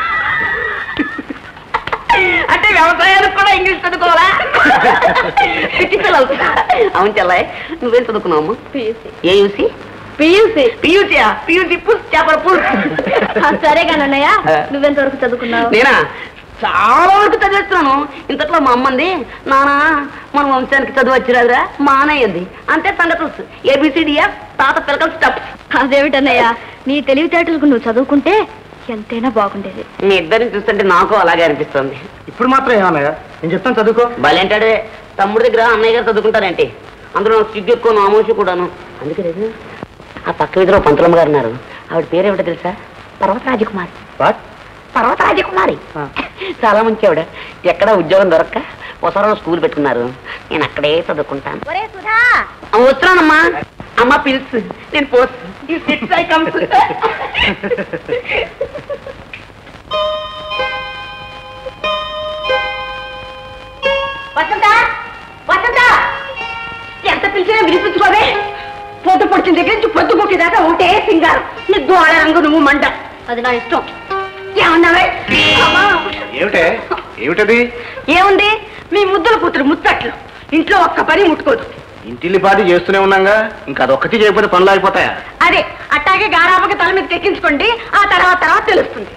అంటే వ్యవసాయానికి కూడా ఇంగ్లీష్ చదువుకోవాలా పిల్లలు అవును చెల్లాయ్ నువ్వేం చదువుకున్నావు పియూసీ ఏ యూసి పియూసీ పియూసియా పియూసి పుస్ చేపల పుస్ సరే కానన్నయ్య నువ్వెంత వరకు చదువుకున్నావు నేనా చాలా వరకు చదివేస్తున్నాను ఇంతట్లో మా అమ్మంది నానా మన వంశానికి చదువు వచ్చిరాదురా మా అన్నయ్యంది అంతే సంగతులు ఏబిసిడిఎఫ్ తాత పిలకల స్టెప్స్ అదేమిటన్నయ్య నీ తెలివితేటలకు నువ్వు చదువుకుంటే ఎంతైనా బాగుండేది మీ ఇద్దరిని చూస్తుంటే నాకు అలాగే అనిపిస్తుంది ఇప్పుడు మాత్రం ఏమన్నయ్య నేను చెప్తాను చదువుకో భలేంటాడే తమ్ముడి దగ్గర అన్నయ్య గారు చదువుకుంటారేంటి అందులో నాకు సిగ్గు ఎక్కువ నామోషి కూడాను అందుకే లేదు ఆ పక్క వీధిలో పంతులమ్మ గారు ఉన్నారు ఆవిడ పేరేమిటో తెలుసా పర్వత రాజకుమారి వాట్ పర్వత రాజకుమారి చాలా మంచి ఆవిడ ఎక్కడ ఉద్యోగం దొరక్క ఒకసారి స్కూల్ పెట్టుకున్నారు నేను అక్కడే చదువుకుంటాను ఒరే సుధా అమ్మ, వస్తున్నానమ్మా అమ్మ పిలుసు నేను పోస్ట్ ఈ six I comes Vasantha Vasantha ఎంత పిలిచినా వినిపించుకోవే పొద్దు పొడిచిన దగ్గర నుంచి పొద్దు పొక్కేదాకా ఒకటే సింగారం నీ గోడ రంగు నువ్వు మంట అది నా ఇష్టం ఏమన్నావే అమ్మా. ఏమిటే ఏమిటది ఏముంది మీ ముద్దుల కూతురు ముచ్చట్లు ఇంట్లో ఒక్క పని ముట్టుకోదు ఇంటిల్లిపాటి చేస్తూనే ఉన్నాగా ఇంకా అదొక్కటి చేయకపోతే పనులు ఆగిపోతాయా అదే అట్టాగే గారాబకి తల మీద తెక్కించుకోండి ఆ తర్వాత తర్వాత తెలుస్తుంది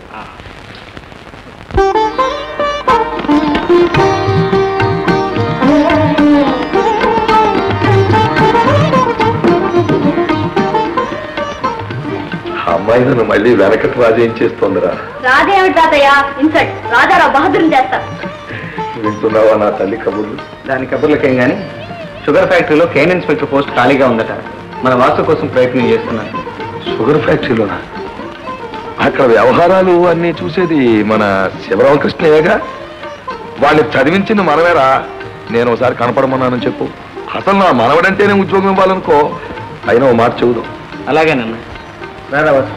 అమ్మాయి నన్ను మళ్ళీ వెనకటి రాజేం చేస్తోందిరా రాజేమిటి తాతయ్య ఇన్సర్ట్ రాజారావు బహదూర్ చేస్తా వింటున్నావా నా తల్లి కబుర్లు దాని కబుర్లకేం గాని షుగర్ ఫ్యాక్టరీలో కేన్ ఇన్స్పెక్టర్ పోస్ట్ ఖాళీగా ఉందట మన వాసు కోసం ప్రయత్నం చేస్తున్నాను షుగర్ ఫ్యాక్టరీలోనా అక్కడ వ్యవహారాలు అన్ని చూసేది మన శివరామకృష్ణయ్యగా వాళ్ళని చదివించింది మనమేరా నేను ఒకసారి కనపడమన్నానని చెప్పు అసలు నా మనవడంటేనే ఉద్యోగం ఇవ్వాలనుకో అయినా ఓ మాట చెబుదు అలాగేనన్న రారా వాసు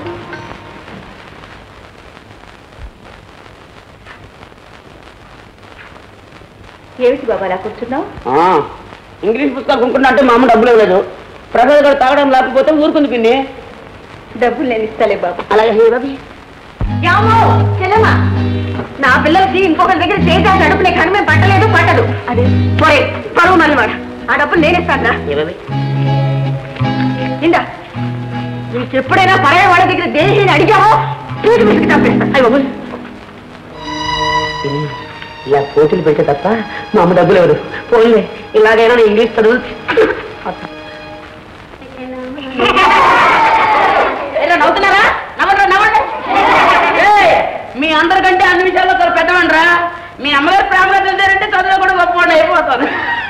ఏమిటి బాబా అలా కూర్చున్నావు ఇంగ్లీష్ పుస్తకాలు కొనుక్కున్నట్టు మా అమ్మ డబ్బులు ఇవ్వలేదు ప్రజలు కూడా తాగడం లేకపోతే ఊరుకుంది పిన్ని డబ్బులు నేను ఇస్తాలే బాబు అలాగే హే బాబీ యామో చెల్లెమ్మా నా పిల్లలకి ఇంకొకరి దగ్గర చేసే నడుపు నీకు కడమే పట్టలేదు పట్టదు అదే పోయి పరువు మళ్ళీ వాడు ఆ డబ్బులు నేనేస్తాను ఏ బాబీ ఇందా నీకెప్పుడైనా పరాయి వాళ్ళ దగ్గర దేనిని అడిగావో పీకి విసికి చంపేస్తా అయ్యి బాబు పిన్ని, ఇలా పోటీలు పెడితే తప్ప మా అమ్మ డబ్బులు ఇవ్వదు పోలే ఇలాగైనా నేను ఇంగ్లీష్ చదువు ఏరా, నవ్వుతున్నారా నవ్వండి నవ్వండి ఏయ్, మీ అందరికంటే అన్ని విషయాల్లో చాలా పెద్దవండ్రా మీ అమ్మగారు ప్రేమగా తెలిసారంటే చదువులో కూడా గొప్పవాడు అయిపోతాను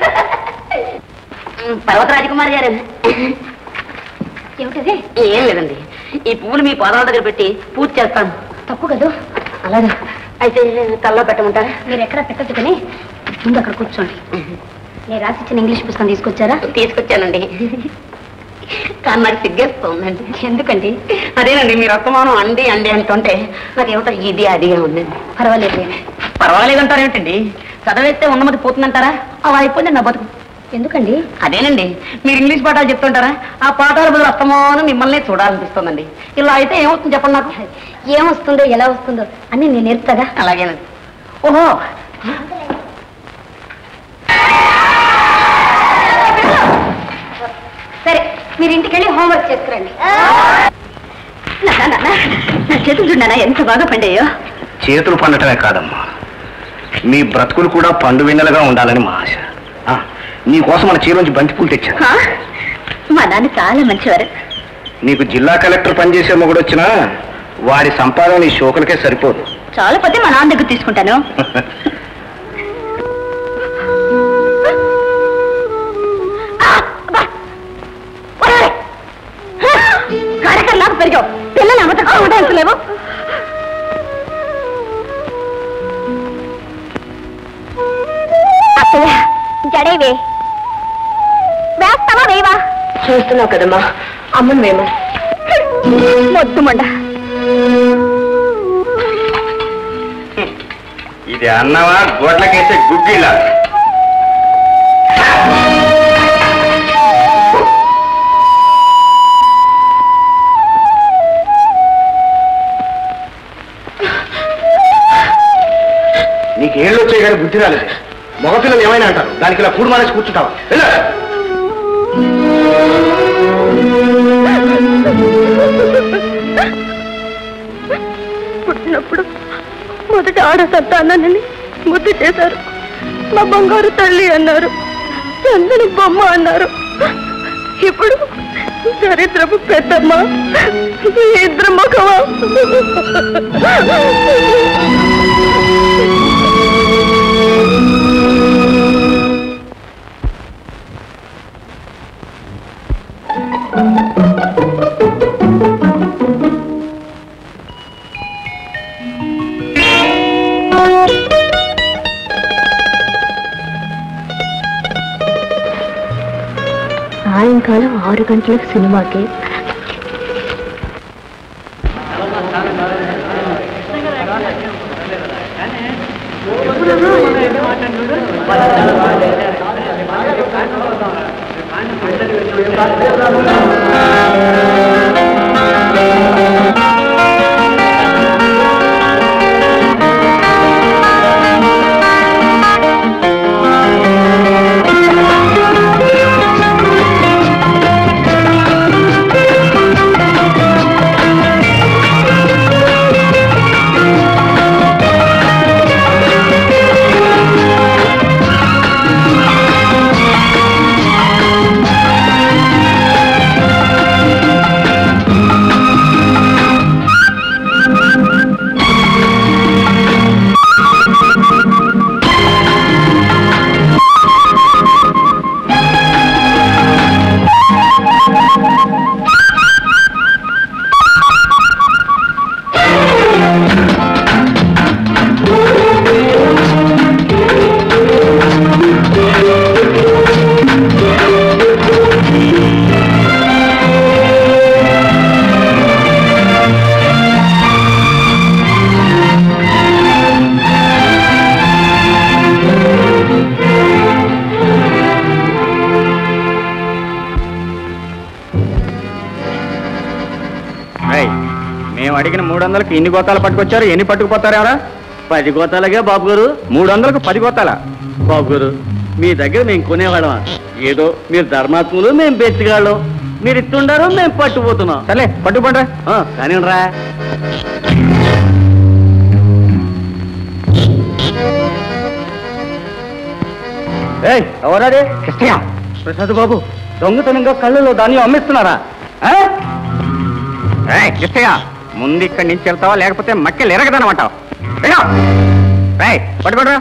పర్వత రాజకుమారి గారు ఏమిటది ఏం లేదండి ఈ పువ్వులు మీ పాదాల దగ్గర పెట్టి పూజ చేస్తాను తప్పు కదా అలాగా అయితే తల్లో పెట్టమంటారా మీరు ఎక్కడ పెట్టద్దు కానీ ముందు అక్కడ కూర్చోండి నేను రాసిచ్చిన ఇంగ్లీష్ పుస్తకం తీసుకొచ్చారా తీసుకొచ్చానండి కానీ నాకు సిగ్గేస్తుందండి ఎందుకండి అదేనండి మీరు అస్తమానం అండి అండి అంటుంటే నాకేమిటో ఇది అదిగా ఉందండి పర్వాలేదు పర్వాలేదంటారు ఏమిటండి చదివేస్తే ఉన్నమతి పోతుందంటారా అలా అయిపోయింది నా బతుకు ఎందుకండి అదేనండి మీరు ఇంగ్లీష్ పాఠాలు చెప్తుంటారా ఆ పాఠాల బదులు అస్తమానం మిమ్మల్ని చూడాలనిపిస్తుందండి ఇలా అయితే ఏమవుతుంది చెప్పండి నాకు ఏం వస్తుందో ఎలా వస్తుందో అన్ని నేను నేర్పుతాగా అలాగేనండి ఓహో సరే మీరు ఇంటికి వెళ్ళి హోంవర్క్ చేసుకురండి నాన్న, నాన్న, నా చేతులు చూడనా ఎంత బాగా పండాయో చేతులు పండటమే కాదమ్మా మీ బ్రతుకులు కూడా పండు వెన్నెలగా ఉండాలని మా ఆశ ఆ, నీకోసం మన చీరోంచి బంతిపూలు తెచ్చాను హా? మా నాన్న చాలా మంచివారు నీకు జిల్లా కలెక్టర్ పనిచేసే మొగుడు వచ్చినా వాడి సంపాదన నీ షోకులకే సరిపోదు చాలా పోతే మా నాన్న దగ్గర తీసుకుంటాను ముచ్చటగా ఉండలేవు అత్తయ్య జడేవే వేస్తావా వేవా చూస్తున్నావు కదమ్మా అమ్మను మేము మొద్దు మండ ఇది అన్నవా గోడ్లకేసే గుగ్గిలా నీకు ఏళ్ళు వచ్చాయి కానీ బుద్ధి రాలేదు మగపిల్లలు ఏమైనా అంటారు దానికి ఇలా కూడు మానేసి కూర్చుంటావా వెళ్ళు. పుట్టినప్పుడు మొదట ఆడ సంతానాన్ని ముద్దు చేశారు మా బంగారు తల్లి అన్నారు చందని బొమ్మ అన్నారు ఇప్పుడు దరిద్రపు పెద్దమ్మ ఇద్దరు ముఖమా సాయంకాలం ఆరు గంటలకు సినిమాకి ఏయ్, మేము అడిగిన మూడు వందలకి ఎన్ని గోతాలు పట్టుకొచ్చారు ఎన్ని పట్టుకుపోతారు ఎవరా పది గోతాలకే బాబు గారు మూడు వందలకు పది గోతాల బాబు గారు మీ దగ్గర మేము కొనేవాళ్ళం ఏదో మీరు ధర్మాత్ములు మేము బెచ్చిగాళ్ళం మీరు ఇస్తుండారు మేము పట్టుపోతున్నాం సరే పట్టుకుంటా కానీ రా ఏయ్ ఎవరాడే కృష్ణయ్య ప్రసాద్ బాబు దొంగతనంగా కళ్ళలో ధాన్యం అమ్మిస్తున్నారా ఆ? ఏయ్, కృష్ణయ్య ముందు ఇక్కడి నుంచి వెళ్తావా లేకపోతే మక్కెలు ఎరగదనమంటావు పట్టుకోడరా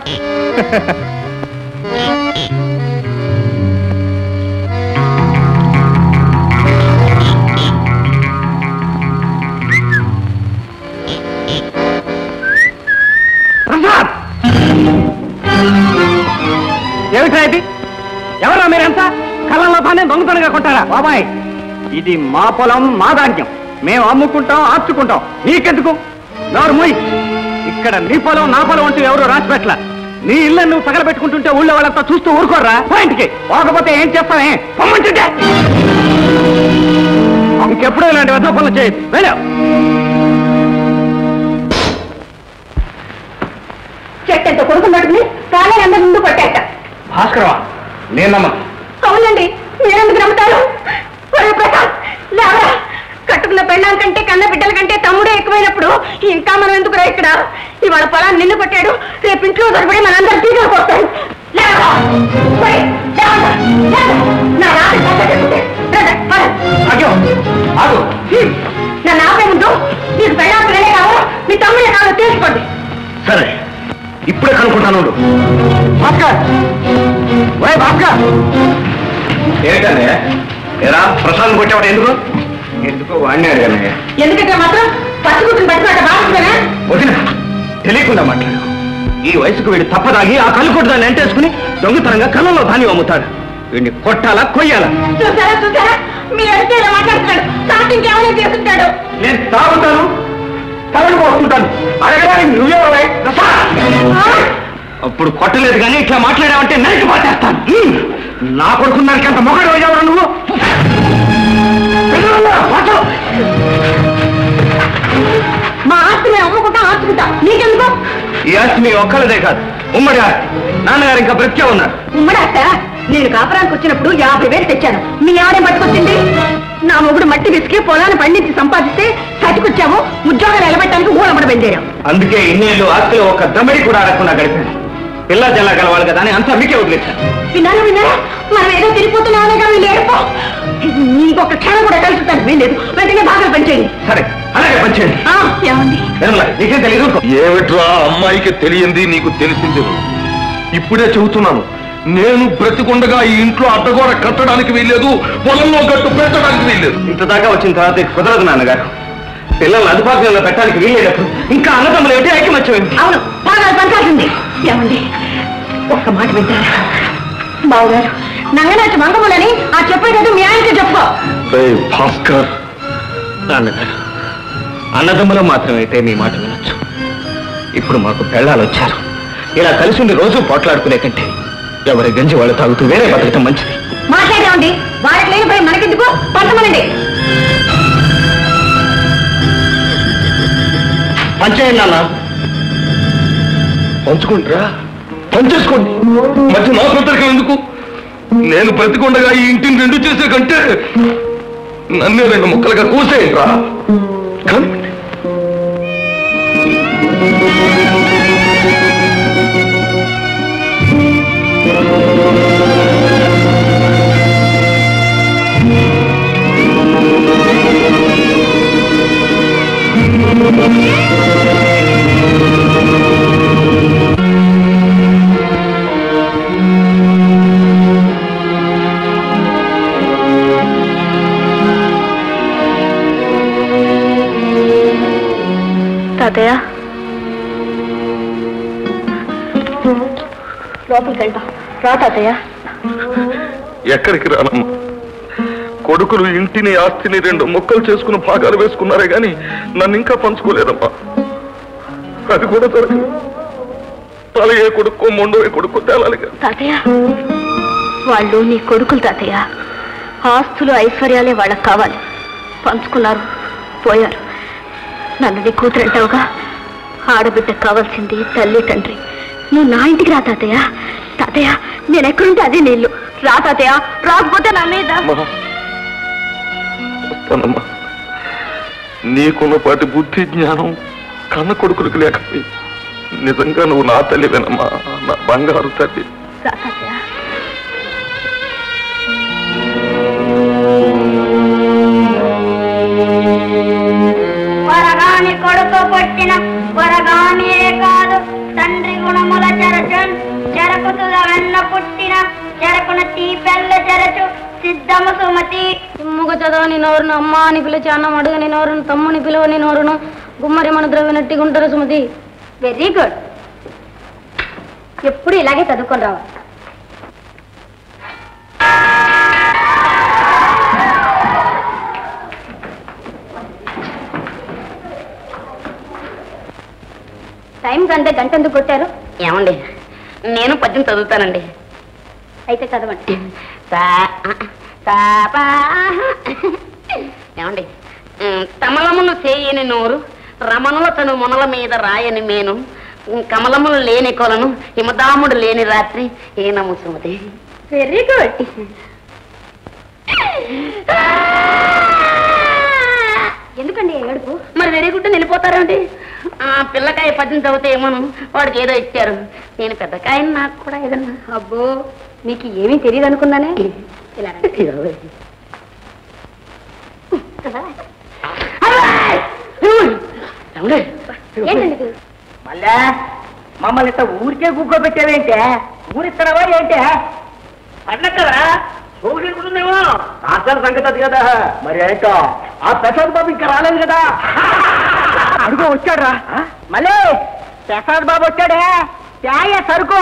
ప్రసాద్ ఏమిట్రా ఇది ఎవరా మీరంతా కళ్ళల్లో ధాన్యం దొంగతనంగా కొట్టారా బాబాయ్ ఇది మా పొలం మా ధాన్యం మేము అమ్ముకుంటాం ఆర్చుకుంటాం నీకెందుకు నోరు మొయ్ ఇక్కడ నీ పొలం నా పొలం అంటూ ఎవరు రాసిపెట్ల నీ ఇల్లు నువ్వు తగలబెట్టుకుంటుంటే ఊళ్ళో వాళ్ళంతా చూస్తూ ఊరుకోర్రా పాయింట్కి పోకపోతే ఏం చేస్తావే పొమ్మంటుంటే ఇంకెప్పుడు ఇలాంటి వద్ద పనులు చేయదు వెళ్ళావు చెట్టెంత కొడుకు పట్టుకుని కాలే అందరి ముందు పట్టేట భాస్కరవా నేను నమ్మను అవునండి మీరెందుకు నమ్ముతారు ఒరే ప్రసాద్ లేవరా కట్టుకున్న పెళ్ళాం కంటే కన్న బిడ్డల కంటే తమ్ముడే ఎక్కువైనప్పుడు ఇంకా మనం ఎందుకురా ఇక్కడ ఇవాళ పొలాన్ని నిన్ను కొట్టాడు రేపు ఇంట్లో దొరకబడి మనందరం తీగలు కొడతాడు లేవరా? పోయ్, లేవరా? లేవరా? నా రాత్రి కథ చెప్తే. రండి, పద. ఆగు హ్మ్. నన్ను ఆపే ముందు నీకు పెళ్ళాం పిల్లలే కావాలా మీ తమ్ముడే కావాలో తెలుసుకోండి సరే ఇప్పుడే కనుక్కుంటాను ఉండు. భాస్కర్ ఓయ్ భాస్కర్ ఏంటండి ఎరా ప్రసాద్ కొట్టేవాడు ఎందుకు ఎందుకో వాడిని అడిగానయ్యా ఎందుకంటే మాత్రం పచ్చిగుట్టుని పట్టుకుంటే బాగుంటుందా వదిన తెలియకుండా మాట్లాడు ఈ వయసుకు వీడు తప్పదాగి ఆ కళ్ళు కొట్టు దాన్ని ఎంటేసుకుని దొంగతనంగా కళ్ళలో ధాన్యం అమ్ముతాడు వీడిని కొట్టాలా కొయ్యాలా చూసారా చూసారా మీ అడిగితే ఇలా మాట్లాడుతున్నాడు స్టార్టింగ్ ఏమైనా చేస్తుంటాడు నేను తాగుతాను తలను పోతుంటాను అడగడానికి నువ్వెవరవే అప్పుడు కొట్టలేదు కానీ ఇట్లా మాట్లాడావంటే నరికి పాటేస్తాను హ్మ్. నా కొడుకున్నానికి అంత మొగడు ఎవరు నువ్వు పిల్లలు, పట్టు. మా ఆస్తి మేము అమ్ముకుంటా ఆర్చుకుంటా నీకెందుకు ఈ ఆస్తి మీ ఒక్కళ్ళదే కాదు ఉమ్మడి ఆస్తి నాన్నగారు ఇంకా బ్రతికే ఉన్నారు ఉమ్మడాక నేను కాపురానికి వచ్చినప్పుడు యాభై వేలు తెచ్చాను మీ ఆవిడే పట్టుకొచ్చింది నా మొగుడు మట్టి విసికి పొలాన్ని పండించి సంపాదిస్తే చచ్చికొచ్చాము ఉద్యోగాలు నిలబెట్టడానికి ఊళ్ళబడి బయలుదేరాం అందుకే ఇన్నేళ్ళు ఆస్తిలో ఒక దమ్మిడి కూడా అడగకుండా గడిపాను పిల్ల జల్ల గలవాలి కదా అని అంతా మీకే వదిలేశాను విన్నారా విన్నారా మనం ఏదో తిరిగిపోతున్నామనేగా వీళ్ళు ఏడుపో ఇంకొక క్షణం కూడా కలుసుతాను వీలేదు వెంటనే బాగా పనిచేయండి సరే అలాగే పంచేయండి ఆ, ఏమండి నిర్మల, నీకేం తెలియదు ఏమిట్రా అమ్మాయికి తెలియంది నీకు తెలిసింది ఇప్పుడే చెబుతున్నాను నేను బ్రతికుండగా ఈ ఇంట్లో అడ్డగోడ కట్టడానికి వీల్లేదు పొలంలో గట్టు పెట్టడానికి వీల్లేదు ఇంత దాకా వచ్చిన తర్వాత ఇది కుదరదు నాన్నగారు పిల్లల్ని అదుపాకులలో పెట్టడానికి వీల్లేటప్పుడు ఇంకా అన్నదమ్ములు ఏమిటి ఐక్యమత్యం ఏమిటి అవును బాగా పంచాల్సింది ఏమండి ఒక్క మాట వింటారా బావగారు నంగనాచి మంగములని ఆ చెప్పేటట్టు మీ ఆయనకి చెప్పుకో భాస్కర్ నాన్నగారు అన్నదమ్ములు మాత్రమైతే మీ మాట వినొచ్చు ఇప్పుడు మాకు పెళ్ళాలు వచ్చారు ఇలా కలిసి ఉండి రోజు పోట్లాడుకునే కంటే ఎవరి గంజి వాళ్ళు తాగుతూ వేరే బతకటం మంచిది మాట్లాడామండి వారికి లేని భయం మనకెందుకు పంచమనండి పంచేయండి నాన్న పంచుకుంటారా పంచేసుకోండి మధ్య నా పెద్దరికం ఎందుకు నేను బ్రతికుండగా ఈ ఇంటిని రెండు చేసే కంటే నన్నే రెండు ముక్కలుగా కూసేయండిరా కానీ తాతయ్య లోపలికి వెళ్దాం రా తాతయ్య ఎక్కడికి రానమ్మా కొడుకులు ఇంటిని ఆస్తిని రెండు ముక్కలు చేసుకుని భాగాలు వేసుకున్నారే గాని నన్ను ఇంకా పంచుకోలేదమ్మా అది కూడా దొరకదు తల ఏ కొడుకు మొండో ఏ కొడుకు తేలాలిగా తాతయ్య వాళ్ళు నీ కొడుకులు తాతయ్య ఆస్తులు ఐశ్వర్యాలే వాళ్ళకి కావాలి పంచుకున్నారు పోయారు నన్ను నీ కూతురు అంటావుగా ఆడబిడ్డకు కావాల్సింది తల్లి తండ్రి నువ్వు నా ఇంటికి రా తాతయ్య తాతయ్య నేను ఎక్కడుంటే అదే నీళ్ళు రా తాతయ్య రాకపోతే నా మీద అమ్మా వస్తానమ్మా నీకున్నపాటి బుద్ధి జ్ఞానం కన్న కొడుకులకు లేకపోయి నిజంగా నువ్వు నా తల్లివేనమ్మా నా బంగారు తల్లి రా తాతయ్య వరగాని కొడుకు పుట్టిన వరగానే కాదు తండ్రి గుణముల చెరచున్ చెరకుతుల వెన్న పుట్టిన చెరకున తీపెల్ల చెరచు సిద్ధము సుమతి తుమ్ముగ చదవని నోరును అమ్మ అని పిలిచి అన్నం అడుగని నోరును తమ్ముని పిలవని నోరును గుమ్మరి మన ద్రవ్యనట్టి గుంటరు సుమతి వెరీ గుడ్ ఎప్పుడు ఇలాగే చదువుకొని రావాలి టైం కంటే గంట ఎందుకు కొట్టారు ఏమండి నేను పద్యం చదువుతానండి అయితే చదవండి తా- తాపా. ఏమండి ఉమ్, తమలమును చేయని నోరు రమణుల తను మునల మీద రాయని మేను ఉమ్, కమలములు లేని కొలను హిమదాముడు లేని రాత్రి ఏనము సుమతి వెరీ గుడ్ ఎందుకండి ఏడుపు మరి వెరీ గుడ్ వెళ్ళిపోతారండి ఆ పిల్లకాయ పద్యం చదివితే ఏమోను వాడికి ఏదో ఇచ్చారు నేను పెద్దకాయ నాకు కూడా ఏదన్నా అబ్బో మీకు ఏమీ తెలియదు అనుకున్నానే ఇలా రండి. ఏమండి? ఏంటండి ఇది? మళ్ళా మమ్మల్ని ఇట్ట ఊరికే గుగ్గో పెట్టావేంటే ఊరిస్తున్నావా ఏంటే పండగ కదా పోగొట్టుకుంటుందేమో రాష్ట్రాల సంగతి అది కదా మరి ఏంటో ఆ ప్రసాద్ బాబు ఇంకా రాలేదు కదా అడుగు వచ్చాడ్రా మళ్ళీ ప్రసాద్ బాబు వచ్చాడే త్యాయ సరుకు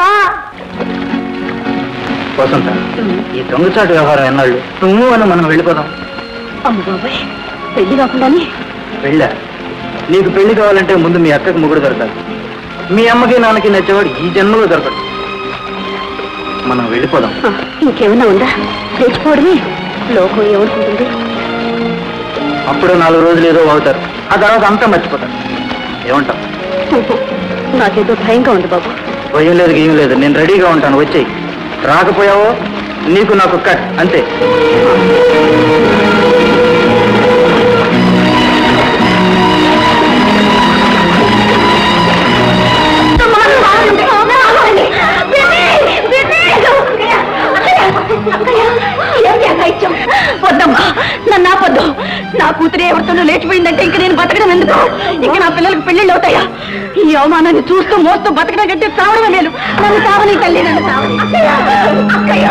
వసంత ఈ దొంగచాటు వ్యవహారం ఎన్నాళ్ళు నువ్వు అని మనం వెళ్ళిపోదాం అమ్మ బాబాయ్ పెళ్లి కాకుండానే వెళ్ళా నీకు పెళ్లి కావాలంటే ముందు మీ అక్కకి ముగ్గురు దొరకాలి మీ అమ్మకి నాన్నకి నచ్చేవాడు ఈ జన్మలో దొరకడు మనం వెళ్ళిపోదాం ఆ, ఇంకేమన్నా ఉందా లేచిపోవడమే లోకం ఏమనుకుంటుంది అప్పుడు నాలుగు రోజులు ఏదో అవుతారు ఆ తర్వాత అంతా మర్చిపోతారు ఏమంటావు నాకేదో భయంగా ఉంది బాబు భయం లేదు ఏం లేదు నేను రెడీగా ఉంటాను వచ్చేయి రాకపోయావో నీకు నాకు కట్ అంతే వద్దమ్మా నన్ను ఆపొద్దు నా కూతురే ఎవరితోనూ లేచిపోయిందంటే ఇంక నేను బతకడం ఎందుకు ఇంక నా పిల్లలకు పెళ్లిళ్ళు అవుతాయా ఈ అవమానాన్ని చూస్తూ మోస్తూ బతకడం కంటే చావడమే మేలు నన్ను చావని తల్లి నన్ను చావని అక్కయ్య,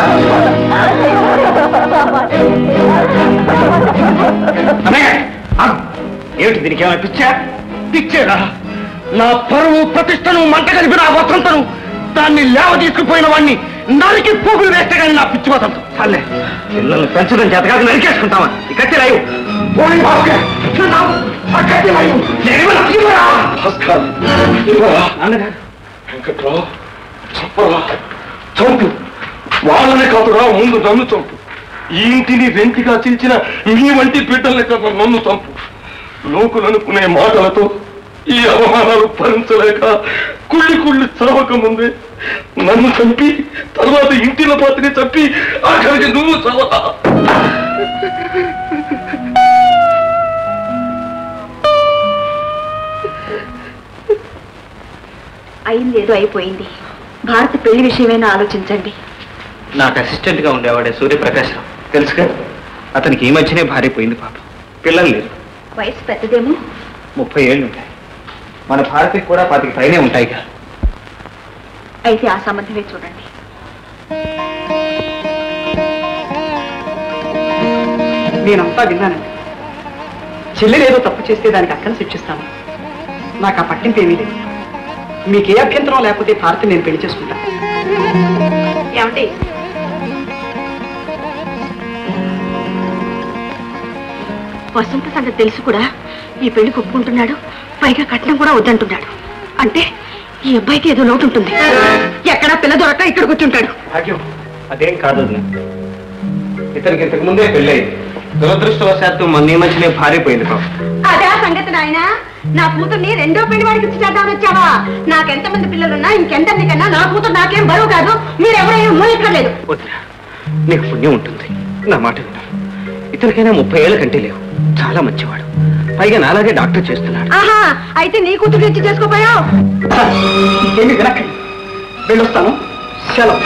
ఏమిటి దీనికి ఏమైనా పిచ్చా పిచ్చేరా నా పరువు ప్రతిష్టను మంట కలిపిన ఆ వసంతను దాన్ని లేవ తీసుకుపోయిన వాడిని నరికి పోగులు వేస్తే కానీ నా పిచ్చి వసంతం చాలే పిల్లల్ని పెంచడం చేతకాక నరికేసుకుంటావా ఈ కత్తి రాయు పోనీ బాబుకే. నన్ను ఆపు. ఆ కత్తి రాయు. నేను ఇవ్వను. ఇవ్వరా? అన్నగారు. వెంకట్రావు చంపరా చంపు వాళ్ళనే కాదురా ముందు నన్ను చంపు ఈ ఇంటిని రెంటిగా చీల్చిన మీ వంటి బిడ్డల్ని కదా నన్ను చంపు లోకులనుకునే మాటలతో ఈ అవమానాలు భరించలేక కుళ్ళి కుళ్ళి చదవక ముందే నన్ను చంపి తర్వాత ఇంటిలో పాతిని చంపి ఆఖరికి నువ్వు చదవా అయింది ఏదో అయిపోయింది భారత పెళ్లి విషయమైనా ఆలోచించండి నాకు అసిస్టెంట్ గా ఉండేవాడే సూర్యప్రకాశ్రావు తెలుసుగా అతనికి ఈ మధ్యనే భార్య పోయింది పాపం పిల్లలు లేరు వయసు పెద్దదేమో ముప్పై ఏళ్ళు ఉంటాయి మన భారతికి కూడా పాతికి పైనే ఉంటాయిగా అయితే ఆ సంబంధమే చూడండి నేనంతా విన్నానండి చెల్లెలు ఏదో తప్పు చేస్తే దానికి అక్కను శిక్షిస్తాను నాకు ఆ పట్టింపు ఏమీ లేదు మీకు ఏ అభ్యంతరం లేకపోతే భారతి నేను పెళ్లి చేసుకుంటాను ఏమండి వసంత సంగతి తెలుసు కూడా ఈ పెళ్లి ఒప్పుకుంటున్నాడు పైగా కట్నం కూడా వద్దంటున్నాడు అంటే ఈ అబ్బాయికి ఏదో లోటు ఉంటుంది ఎక్కడా పిల్ల దొరక్క ఇక్కడ కూర్చుంటాడు భాగ్యం అదేం కాదు వదినా. ఇతనికి ఇంతకు ముందే పెళ్ళయింది దురదృష్టవశాత్తు మన ఈ మధ్యనే భార్య పోయింది పాపం అదే ఆ సంగతి నాయన నా కూతుర్ని రెండో పెళ్లి వాడికి ఇచ్చి చేద్దామని వచ్చావా నాకెంత మంది పిల్లలున్నా ఇంకెంతమంది కన్నా నా కూతురు నాకేం బరువు కాదు మీరెవరైనా మూయక్కర్లేదు వదినా నీకు పుణ్యం ఉంటుంది నా మాట విను ఇతనికైనా ముప్పై ఏళ్ళ కంటే లేవు చాలా మంచివాడు పైగా నాలాగే డాక్టర్ చేస్తున్నాడు ఆహా అయితే నీ కూతురు ఇచ్చి చేసుకోపోయావు ఇంకేమీ వినక్కండి వెళ్ళొస్తాను సెలవు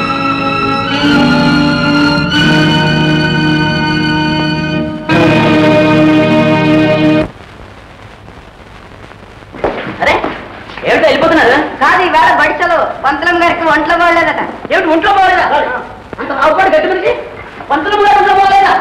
అరే ఏమిటో వెళ్ళిపోతున్నారు కాదు ఈవేళ బడిసలు పంతలం గారికి ఒంట్లో పోలేదట ఏమిటి ఒంట్లో పోలేదా అంత రావుపాడు గట్టి మనిషి పంతలం గారు ఒంట్లో పోలేదా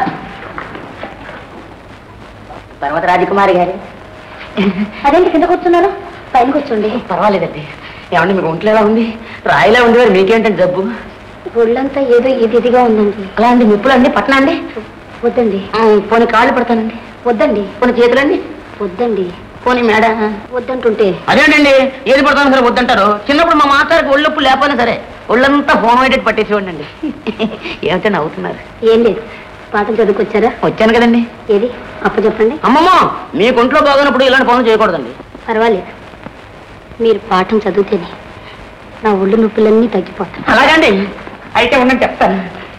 పర్వత రాజకుమారి గారి అదేంటి కింద కూర్చున్నారు పైన కూర్చోండి పర్వాలేదండి ఏమండి మీకు ఒంట్లో ఎలా ఉంది రాయిలా ఉండేవారు మీకేంటండి జబ్బు ఒళ్ళంతా ఏదో ఇదిగా ఉందండి అలా అండి నిప్పులు అండి పట్టణ అండి వద్దండి ఆ, పోనీ కాళ్ళు పడతానండి వద్దండి పోనీ చేతులండి వద్దండి పోనీ మేడ వద్దంటుంటే అదేంటండి ఏది పడతాను సరే వద్దంటారు చిన్నప్పుడు మా మాతారికి ఒళ్ళొప్పు లేకపోయినా సరే ఒళ్ళంతా హోమ్ వైడెడ్ పట్టేసేవాడండి ఏమిటండి అవుతున్నారు ఏం లేదు పాఠం చదువుకొచ్చారా వచ్చాను కదండి ఏది అప్ప చెప్పండి అమ్మమ్మ మీకు ఒంట్లో బాగున్నప్పుడు ఇలాంటి పనులు చేయకూడదండి పర్వాలేదు మీరు పాఠం చదివితేనే నా ఒళ్ళు నొప్పులన్నీ తగ్గిపోతాయి అలాగండి అయితే ఉండండి చెప్తాను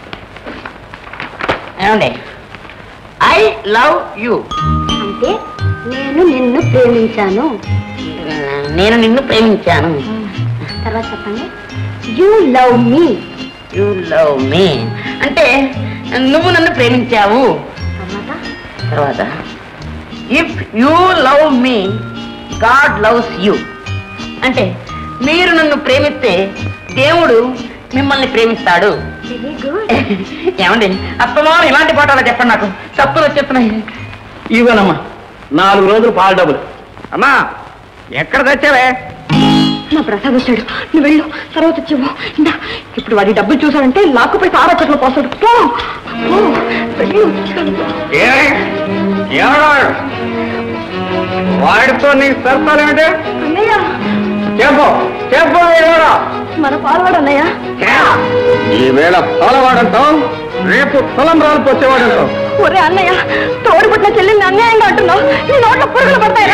ఏమండి ఐ లవ్ యూ అంటే నేను నిన్ను ప్రేమించాను నేను నిన్ను ప్రేమించాను తర్వాత చెప్పండి you love me you love me అంటే నువ్వు నన్ను ప్రేమించావు తర్వాత తర్వాత if you love me God loves you అంటే మీరు నన్ను ప్రేమిస్తే దేవుడు మిమ్మల్ని ప్రేమిస్తాడు ఏమండి అస్తమానం ఇలాంటి పాఠాలు చెప్పండి నాకు చప్పులు వచ్చేస్తున్నాయి ఇవ్వనమ్మా నాలుగు రోజులు పాల డబ్బులు అమ్మా ఎక్కడ తెచ్చావే నా ప్రసాద్ వచ్చాడు నువ్వు వెళ్ళు తర్వాత వచ్చేవు ఇందా ఇప్పుడు వాడి డబ్బులు చూసాడంటే లాక్కుపోయి సారా చెట్లు పోస్తాడు పో పో, వెళ్ళు. ఏమే? ఎవడు? వాడితో నీకు సరసాలేమిటి అన్నయ్య చెప్పు చెప్పు ఎవడో? మన పాల్వాడు అన్నయ్య ఈ వేళ పాలవాడంటాం రేపు తలంబ్రాలకు వచ్చేవాడంటాం ఒరే అన్నయ్య తోడుపుట్టిన చెల్లెల్ని అన్యాయంగా అంటున్నావు నీ నోట్లో పురుగులు పడతాయి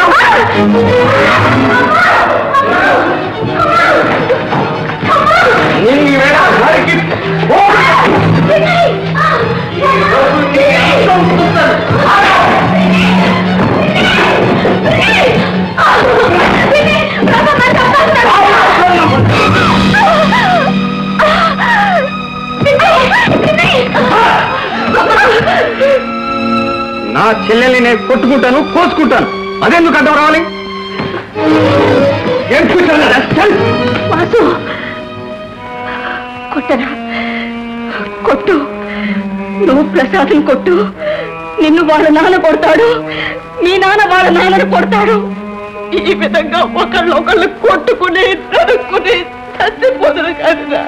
ఈ వేళ వాడికి నా చెల్లెల్ని నేను కొట్టుకుంటాను కోసుకుంటాను అదెందుకు అడ్డం రావాలి ఏం కూర్చోను వాసు కొట్టరా కొట్టు నువ్వు ప్రసాదం కొట్టు నిన్ను వాళ్ళ నాన్న కొడతాడు మీ నాన్న వాళ్ళ నాన్నను కొడతాడు ఈ విధంగా ఒకళ్ళు ఒకళ్ళు కొట్టుకుని నరుక్కుని చచ్చిపోతున్నారు కదా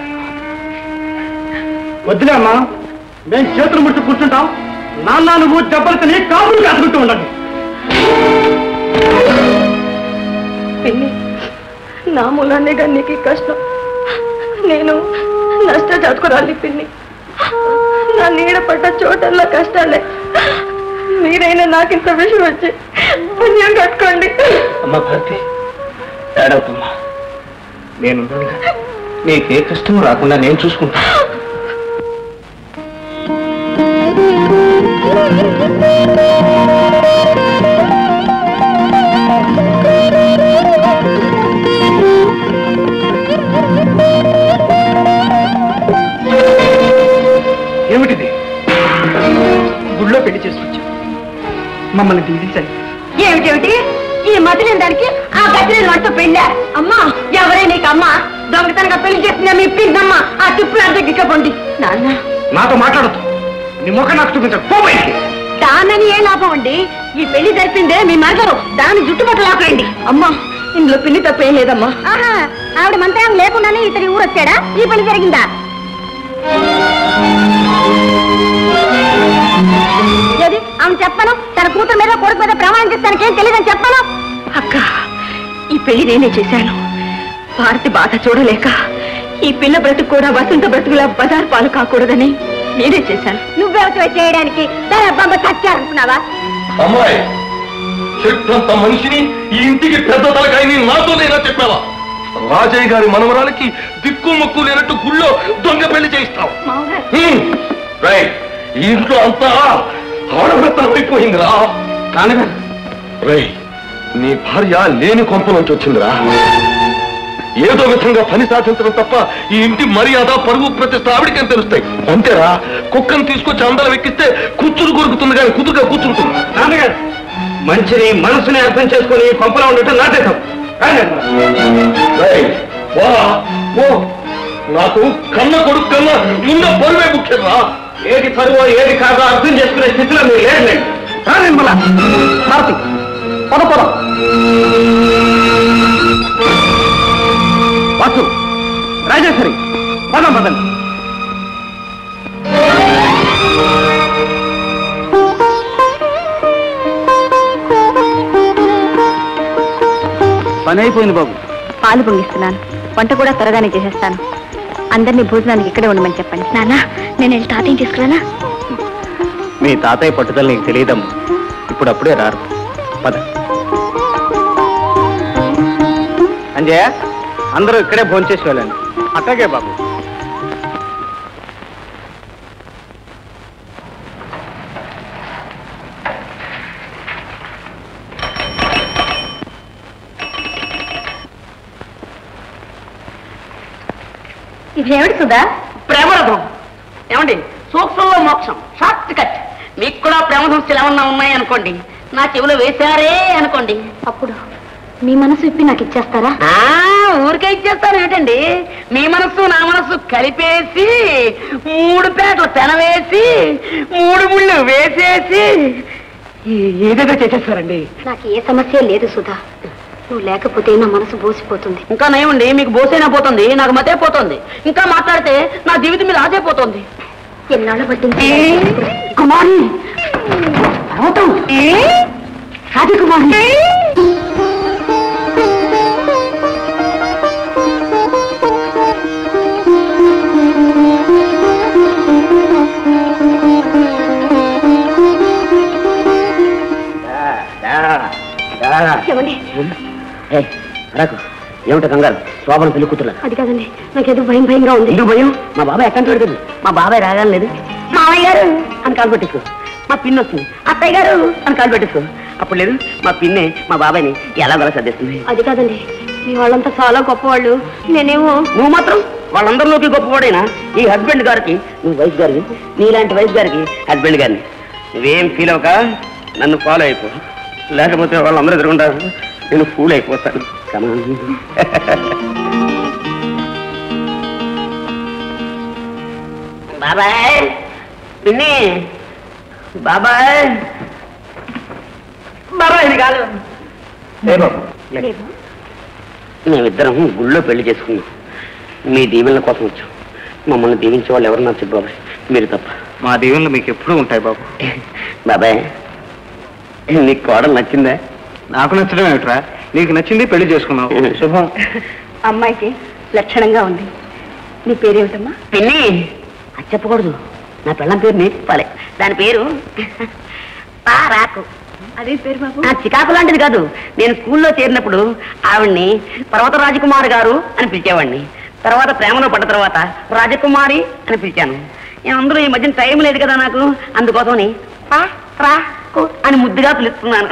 వద్దులే అమ్మా మేము చేతులు ముట్టు కూర్చుంటాం నాన్న నువ్వు దెబ్బలు తిని కాపులు కాసుకుంటూ ఉండండి పిన్ని నా మూలానేగా నీకు ఈ కష్టం నేను నష్ట చదువుకురాలి పిన్ని నా నీడ పడ్డ చోటల్లో కష్టాలే మీరైనా నాకింత విషయం వచ్చి పుణ్యం కట్టుకోండి అమ్మ భారతి ఏడవుతుమ్మా నేను నీకే కష్టం రాకుండా నేను చూసుకుంటా ఏమిటిది గుళ్ళో పెళ్లి చేసుకొచ్చాం మమ్మల్ని దీవించండి ఏమిటేమిటి ఈ మధ్య దానికి ఆ గతిని వంట పెళ్ళా అమ్మా ఎవరే నీకు అమ్మ దొంగతనంగా పెళ్లి చేసిందా మీ పిన్నమ్మ ఆ టిప్పులు అద్దెకి పొండి నాన్న నాతో మాట్లాడద్దు నీ ముఖం నాకు చూపించదు పో బయటికి దానని ఏ లాభం అండి ఈ పెళ్లి జరిపిందే మీ మరదరు దాని జుట్టుపట్టు లాపండి అమ్మా ఇందులో పిల్లి తప్పేం లేదమ్మా ఆహా ఆవిడ మంత్రం లేకుండానే ఇతని ఊరు వచ్చాడా ఈ పని జరిగిందా ఏది ఆమె చెప్పను తన కూతురు మీద కొడుకు మీద ప్రమాణం చేస్తానికి ఏం తెలియదని చెప్పను అక్క ఈ పెళ్లి నేనే చేశాను భారతి బాధ చూడలేక ఈ పిల్ల బ్రతుకు కూడా వసంత బ్రతుకులా బజార్ పాలు కాకూడదని నేనే చేశాను నువ్వే వచ్చి చేయడానికి తన అబ్బమ్మ చచ్చారనుకున్నావా అమ్మాయి చెట్టంత మనిషిని ఈ ఇంటికి పెద్ద తలకాయని నాతో నేనా చెప్పావా రాజయ్య గారి మనవరాలకి దిక్కు మొక్కు లేనట్టు గుళ్ళో దొంగ పెళ్లి చేయిస్తావు హ్మ్. రైట్ ఈ ఇంట్లో అంతా ఆడవ్రతం అయిపోయిందిరా నాన్నగారు రేయ్ నీ భార్య లేని కొంప నుంచి వచ్చిందిరా ఏదో విధంగా పని సాధించడం తప్ప ఈ ఇంటి మర్యాద పరువు ప్రతిష్ట ఆవిడికేం తెలుస్తాయి అంతేరా కుక్కను తీసుకొచ్చి అందరం ఎక్కిస్తే కూర్చుని కొరుకుతుంది కానీ కుదురుగా కూర్చుంటుంది నాన్నగారు మంచిని మనసుని అర్థం చేసుకుని పంపలో ఉండటం నా దేశం రేయ్, వా, ఓ, నాకు కన్న కొడుకు కన్నా ఉన్న పరువే ముఖ్యంరా ఏది పరువో ఏది కాదో అర్థం చేసుకునే స్థితిలో మీరు లేదండి నిర్మల భారతి పద పద వాసు రాజేశ్వరి పదం పదండి పని అయిపోయింది బాబు పాలు పొంగిస్తున్నాను వంట కూడా త్వరగానే చేసేస్తాను అందరినీ భోజనానికి ఇక్కడే ఉండమని చెప్పండి నాన్న నేను వెళ్ళి తాతయ్య తీసుకురానా మీ తాతయ్య పట్టుదల నీకు తెలియదమ్మా ఇప్పుడు అప్పుడే రారు పద అంజయ్య అందరూ ఇక్కడే భోంచేసి వెళ్ళండి అట్లాగే బాబు ఇదేమిటి సుధా ప్రేమరథం ఏమండి సూక్ష్మంలో మోక్షం షార్ట్ కట్ మీకు కూడా ప్రేమ సమస్యలు ఏమన్నా ఉన్నాయి అనుకోండి నా చెవిలో వేశారే అనుకోండి అప్పుడు మీ మనసు ఇప్పి నాకు ఇచ్చేస్తారా ఆ ఊరికే ఇచ్చేస్తాను ఏంటండి మీ మనస్సు నా మనస్సు కలిపేసి మూడు పేటలు పెనవేసి మూడు ముళ్ళు వేసేసి ఏదేదో చేసేస్తారండి నాకు ఏ సమస్య లేదు సుధా నువ్వు లేకపోతే నా మనసు బోసిపోతుంది ఇంకా నయమండి మీకు బోసైనా పోతుంది నాకు మతే పోతుంది ఇంకా మాట్లాడితే నా జీవితం మీద ఆశే పోతుంది ఎన్నాళ్ళు పట్టింది కుమారి పర్వతం అది కుమారి ఏమండి రాకు ఏమిటో కంగారు శోభన పెళ్లి కూతురు అది కాదండి నాకేదో భయం భయంగా ఉంది ఎందుకు భయం మా బాబాయ్ ఎక్కడ పెడుతుంది మా బాబాయ్ రాగానే లేదు మామయ్య గారు అని కాలు పెట్టేసుకో మా పిన్ని వస్తుంది అత్తయ్య గారు అని కాలు పెట్టేసుకో అప్పుడు లేదు మా పిన్నే మా బాబాయ్ని ఎలాగోలా సర్దిస్తుంది అది కాదండి మీ వాళ్ళంతా చాలా గొప్పవాళ్ళు నేనేమో నువ్వు మాత్రం వాళ్ళందరిలోకి గొప్పవాడైనా ఈ హస్బెండ్ గారికి నువ్వు వైఫ్ గారికి నీలాంటి వైఫ్ గారికి హస్బెండ్ గారిని నువ్వేం ఫీల్ అవ్వక నన్ను ఫాలో అయిపో లేకపోతే వాళ్ళందరూ ఎదురుకుంటారు నేను ఫూల్ అయిపోతాను కమా బాబాయ్ పిన్ని బాబాయ్ బాబాయ్ ఇది కాదు మేమిద్దరం గుళ్ళో పెళ్లి చేసుకున్నాం మీ దీవెనల కోసం వచ్చాం మమ్మల్ని దీవించే వాళ్ళు ఎవరు నాకు చెప్పు బాబాయ్ మీరు తప్ప మా దీవెనలు మీకు ఎప్పుడూ ఉంటాయి బాబు బాబాయ్ నీకు కోడలు నచ్చిందా నాకు నచ్చడం ఏమిట్రా నీకు నచ్చింది పెళ్లి చేసుకున్నావు శుభం అమ్మాయికి లక్షణంగా ఉంది నీ పేరేమిటమ్మా పిన్ని అది చెప్పకూడదు నా పిల్లం పేరు నేర్చుకోవాలి దాని పేరు పారాకు అదే పేరు బాబు ఆ చికాకు లాంటిది కాదు నేను స్కూల్లో చేరినప్పుడు ఆవిడ్ని పర్వత రాజకుమారి గారు అని పిలిచేవాడిని తర్వాత ప్రేమలో పడ్డ తర్వాత రాజకుమారి అని పిలిచాను నేను అందులో ఈ మధ్యన టైం లేదు కదా నాకు అందుకోసమని పా రా కు అని ముద్దుగా పిలుస్తున్నాను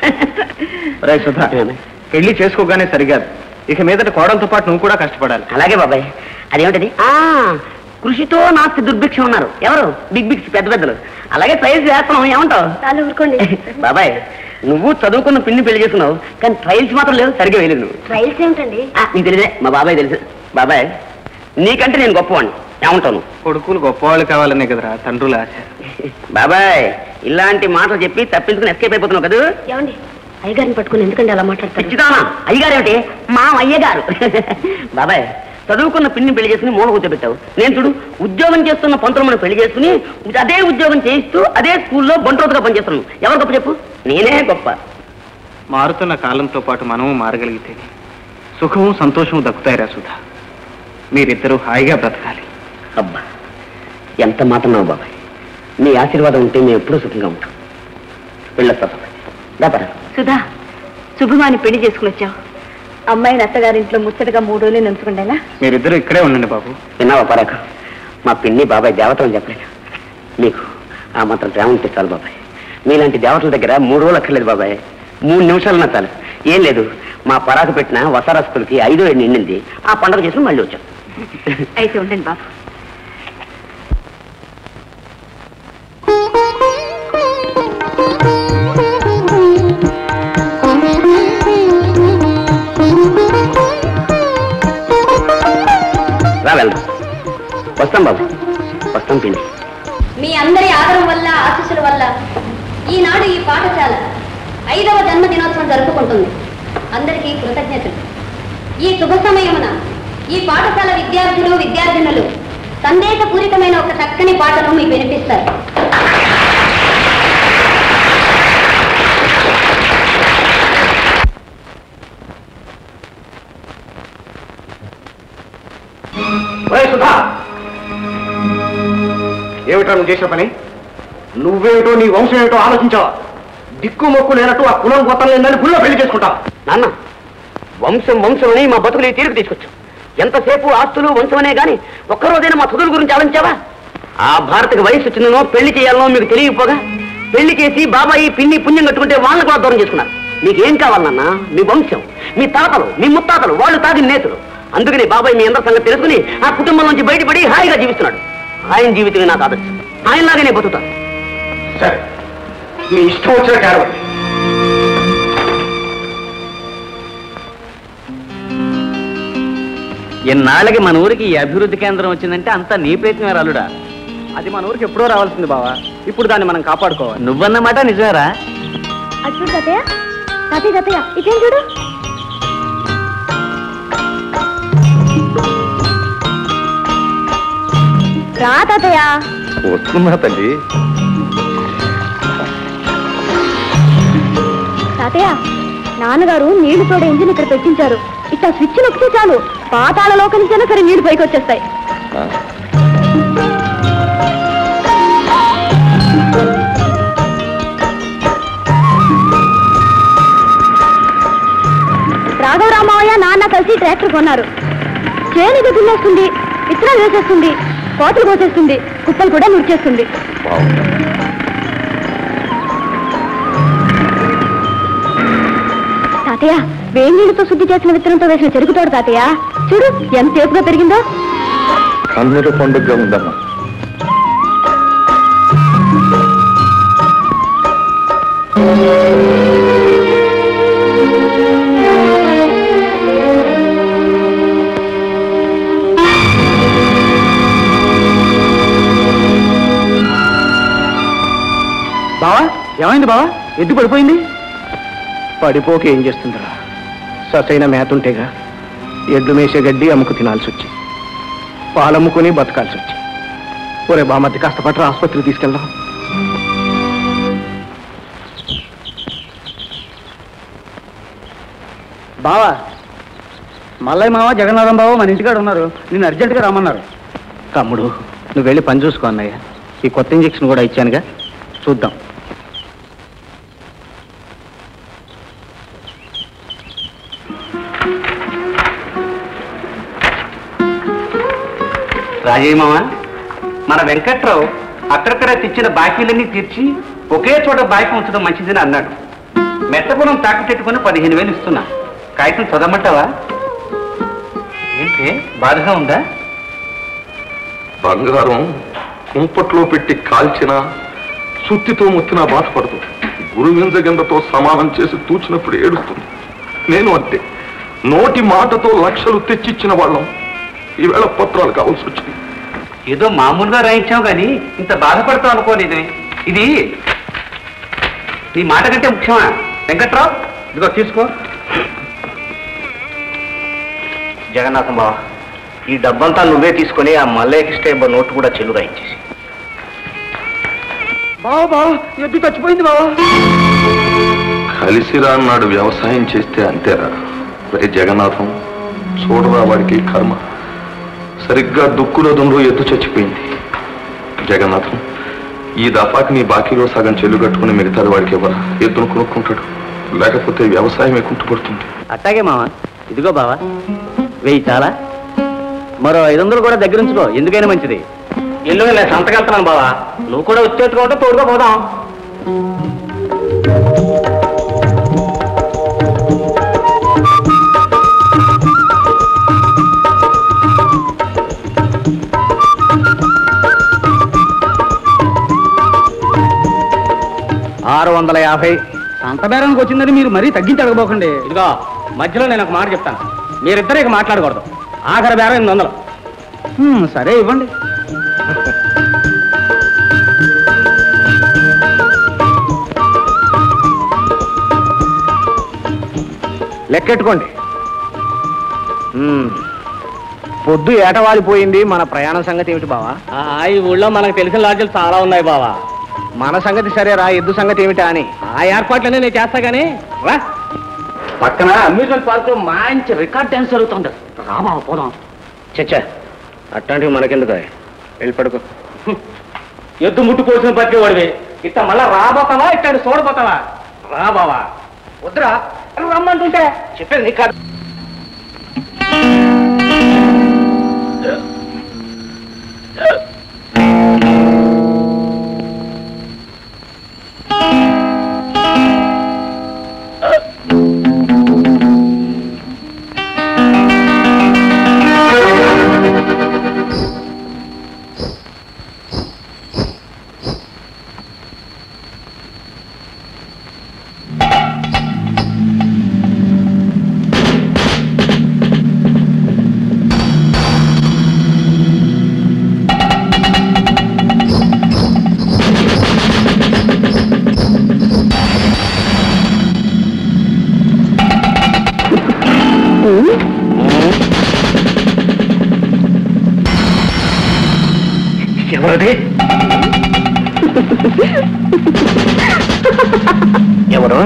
రే సుధా పెళ్లి చేసుకోగానే సరిగాదు ఇక మీదట కోడలతో పాటు నువ్వు కూడా కష్టపడాలి అలాగే బాబాయ్ అదేమిటది ఆ కృషితో నాస్తి దుర్భిక్షం ఉన్నారు ఎవరు బిగ్ బిగ్స్ పెద్ద పెద్దలు అలాగే ట్రయల్స్ చేస్తున్నాం ఏమంటావు చాలా ఊరుకోండి బాబాయ్ నువ్వు చదువుకున్న పిన్ని పెళ్లి చేసుకున్నావు కానీ ట్రయల్స్ మాత్రం లేవు సరిగ్గా వేయలేదు నువ్వు ట్రయల్స్ ఏమిటండి ఆ, నీకు తెలియదే మా బాబాయ్ తెలుసు బాబాయ్ నీకంటే నేను గొప్పవాణ్ణి ఏమంటావు కొడుకులు గొప్పవాళ్ళు కావాలనే కదరా తండ్రుల ఆశ బాబాయ్ ఇలాంటి మాటలు చెప్పి తప్పించుకుని ఎస్కేప్ అయిపోతున్నావు కదా ఏమండి అయ్యగారిని పట్టుకుని ఎందుకండి అలా మాట్లాడతారు పిచ్చిదానా అయ్యగారు ఏమిటి మా అయ్యగారు బాబాయ్ చదువుకున్న పిన్ని పెళ్లి చేసుకుని మూల కూర్చోబెట్టావు నేను చూడు ఉద్యోగం చేస్తున్న పంతులమ్మని పెళ్లి చేసుకుని అదే ఉద్యోగం చేయిస్తూ అదే స్కూల్లో బంట్రోతుగా పనిచేస్తున్నాను ఎవరు గొప్ప చెప్పు నేనే గొప్ప మారుతున్న కాలంతో పాటు మనము మారగలిగితే సుఖము సంతోషము దక్కుతాయి రా సుధా మీరిద్దరూ హాయిగా బ్రతకాలి అబ్బా ఎంత మాటన్నావు బాబాయ్ నీ ఆశీర్వాదం ఉంటే మేము ఎప్పుడూ సుఖంగా ఉంటాం వెళ్ళొస్తా దాపరా సుధా శుభమాని పెళ్లి చేసుకుని వచ్చావు అమ్మాయిని అత్తగారింట్లో ముచ్చటగా మూడు రోజులు నుంచుకుండేలా మీరిద్దరూ ఇక్కడే ఉండండి బాబు విన్నావా పరాక మా పిన్ని బాబాయ్ దేవతలు చెప్పలేదు మీకు ఆ మాత్రం ప్రేమ ఉంటే చాలు బాబాయ్ మీలాంటి దేవతల దగ్గర మూడు రోజులు అక్కర్లేదు బాబాయ్ మూడు నిమిషాలు నా చాలు ఏం లేదు మా పరాకు పెట్టిన వసారస్తులకి ఐదో ఏడు నిండింది ఆ పండుగ చేసుకుని మళ్ళీ వచ్చాం అయితే ఉండండి బాబు రా వెళ్దాం వస్తాం బాబు వస్తాం పిన్ని మీ అందరి ఆదరం వల్ల ఆశీస్సుల వల్ల ఈనాడు ఈ పాఠశాల ఐదవ జన్మదినోత్సవం జరుపుకుంటుంది అందరికీ కృతజ్ఞతలు ఈ శుభ సమయమున ఈ పాఠశాల విద్యార్థులు విద్యార్థినులు సందేశపూరితమైన ఒక చక్కని పాటను మీకు వినిపిస్తారు సుధా ఏమిటా నువ్వు చేసిన పని నువ్వేమిటో నీ వంశం ఏమిటో ఆలోచించావా దిక్కు మొక్కు లేనట్టు ఆ కులం గొప్పం లేదని గుళ్ళో పెళ్లి చేసుకుంటావు నాన్న వంశం వంశం అని మా బతుకుని తీరుకు తీసుకొచ్చాం ఎంతసేపు ఆస్తులు వంశం అనే గాని ఒక్కరోజైనా మా చదువుల గురించి ఆలోచించావా ఆ భారతకి వయసు వచ్చిందనో పెళ్లి చేయాలనో మీకు తెలియకపోగా పెళ్లి చేసి బాబాయి పిన్ని పుణ్యం కట్టుకుంటే వాళ్ళని కూడా దూరం చేసుకున్నారు మీకేం కావాలన్నా మీ వంశం మీ తాతలు మీ ముత్తాతలు వాళ్ళు తాగిన నేతలు అందుకని బాబాయ్ మీ అందరి సంగతి తెలుసుకుని ఆ కుటుంబం నుంచి బయటపడి హాయిగా జీవిస్తున్నాడు ఆయన జీవితమే నాకు ఆదర్శం ఆయనలాగానే బతుకుతాను సరే నీ ఇష్టం వచ్చిన కారవండి ఎన్నాళ్ళకి మన ఊరికి ఈ అభివృద్ధి కేంద్రం వచ్చిందంటే అంతా నీ ప్రయత్నమే రాలుడా అది మన ఊరికి ఎప్పుడో రావాల్సింది బావా ఇప్పుడు దాన్ని మనం కాపాడుకోవాలి నువ్వన్నమాట నిజమేరా అది చూడు తాతయ్య తాతయ్య తాతయ్య ఇదేం చూడు రా తాతయ్య వస్తున్నా తల్లి తాతయ్య నాన్నగారు నీళ్లు తోడే ఇంజిన్ ఇక్కడ పెట్టించారు ఇట్లా స్విచ్ నొక్కితే చాలు పాతాళ లోకం నుంచైనా సరే నీళ్లు పైకి వచ్చేస్తాయి ఆ, రాఘవరామయ్య నాన్న కలిసి ట్రాక్టర్ కొన్నారు చేను దున్నేస్తుంది విత్తనాలు వేసేస్తుంది కోతలు కోసేస్తుంది కుప్పలు కూడా నుడిచేస్తుంది బాగుంది తాతయ్య వేడి నీళ్ళతో శుద్ధి చేసిన విత్తనంతో వేసిన చెరుకుతోడు తాతయ్య చూడు ఎంత సేపుగా పెరిగిందో కన్నుల పండుగగా ఉందమ్మా బావా ఏమైంది బావా ఎద్దు పడిపోయింది పడిపోక ఏం చేస్తుందిరా ససైన మేతుంటేగా ఎడ్లు మేసే గడ్డి అమ్ముకు తినాల్సి వచ్చి పాలమ్ముకుని బతకాల్సి వచ్చి ఒరే బామతి కాస్త పట్ల ఆసుపత్రికి తీసుకెళ్దాం బావా మల్లయ్య మావ జగన్నాథం బావ మన ఇంటికాడ ఉన్నారు నిన్ను అర్జెంటుగా రమ్మన్నారు తమ్ముడు నువ్వు వెళ్ళి పని చూసుకో అన్నయ్య ఈ కొత్త ఇంజక్షన్ కూడా ఇచ్చానుగా చూద్దాం రాజయ్య మామ మన వెంకట్రావు అక్కడక్కడ తెచ్చిన బాకీలన్నీ తీర్చి ఒకే చోట బాకీ ఉంచడం మంచిదని అన్నాడు మెట్టపురం తాకటెట్టుకుని పదిహేను వేలు ఇస్తున్నా కాగితం చదవమంటావా ఏంటి బాధగా ఉందా బంగారం కుంపట్లో పెట్టి కాల్చిన సుత్తితో ముత్తినా బాధపడదు గురువింజ గింజతో సమానం చేసి తూచినప్పుడు ఏడుస్తుంది నేను అంతే నోటి మాటతో లక్షలు తెచ్చిచ్చిన వాళ్ళం ఈవేళ పత్రాలు కావాల్సి వచ్చింది ఏదో మామూలుగా రాయించాం కానీ ఇంత బాధపడతాం అనుకోలేదు ఇది నీ మాట కంటే ముఖ్యమా వెంకట్రావు ఇదిగో తీసుకో జగన్నాథం బావ ఈ డబ్బంతా నువ్వే తీసుకొని ఆ మల్లయ్యకి స్టేబుల్ నోటు కూడా చెల్లు రాయించేసి బావా బావా ఎద్దు చచ్చిపోయింది బావా కలిసిరా అన్నాడు వ్యవసాయం చేస్తే అంతేరా రే జగన్నాథం చూడరా వాడికి కర్మ సరిగ్గా దుక్కులో దుండు ఎద్దు చచ్చిపోయింది జగన్నాథం ఈ దఫాకి నీ బాకీలో సగం చెల్లు కట్టుకుని మిగతాది వాడికి ఇవ్వరా ఎద్దును కొనుక్కుంటాడు లేకపోతే వ్యవసాయమే కుంటుపడుతుంది అట్టాగే మామ ఇదిగో బావా వెయ్యి చాలా మరో ఐదు వందలు కూడా దగ్గర ఉంచుకో ఎందుకైనా మంచిది ఎల్లు నేను సంతకెళ్తున్నాను బావా నువ్వు కూడా వచ్చేట్టుకుంటే తోడుగా పోదాం ఆరు వందల యాభై సంత బేరానికి వచ్చిందని మీరు మరీ తగ్గించి అడగబోకండి ఇదిగో మధ్యలో నేను ఒక మాట చెప్తాను మీరిద్దరు ఇక మాట్లాడకూడదు ఆఖరి బేరం ఎనిమిది వందలు హ్మ్, సరే ఇవ్వండి లెక్కెట్టుకోండి హ్మ్. పొద్దు ఏటవాలిపోయింది మన ప్రయాణం సంగతి ఏమిటి బావా ఈ ఊళ్ళో మనకు తెలిసిన లాడ్జీలు చాలా ఉన్నాయి బావా మన సంగతి సరేరా ఎద్దు సంగతి ఏమిటా అని ఆ ఏర్పాట్లనే నేను చేస్తా గానీ రా పక్కన అమ్యూజ్మెంట్ పార్క్ లో మంచి రికార్డ్ డాన్స్ జరుగుతుంది రా బావ పోదాం చచ్చా అట్లాంటివి మనకెందుకు వెళ్ళి పడుకో ఎద్దు ముట్టుకోవాల్సిన పట్టి వాడివి ఇట్ట మళ్ళా రాబోతావా ఇట్టాడు చూడబోతావా రా బావా వద్దురా నువ్వు రమ్మంటుంటే చెప్పేది నీకు కాదు ఎవరది ఎవరు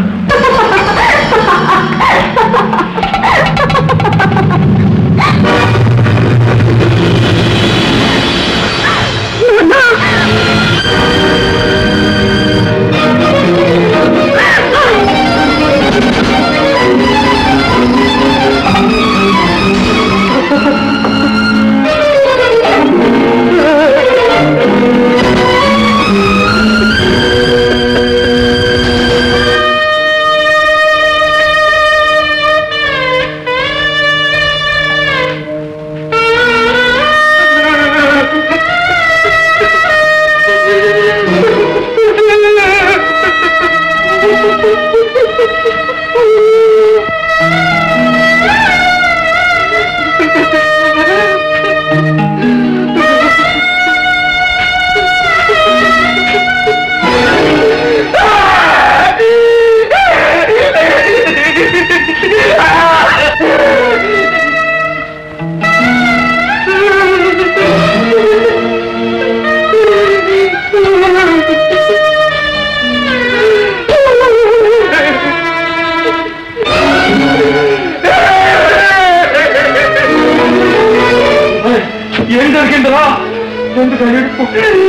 ఏం జరిగిందిరా ఎందుకు ఏడుపు?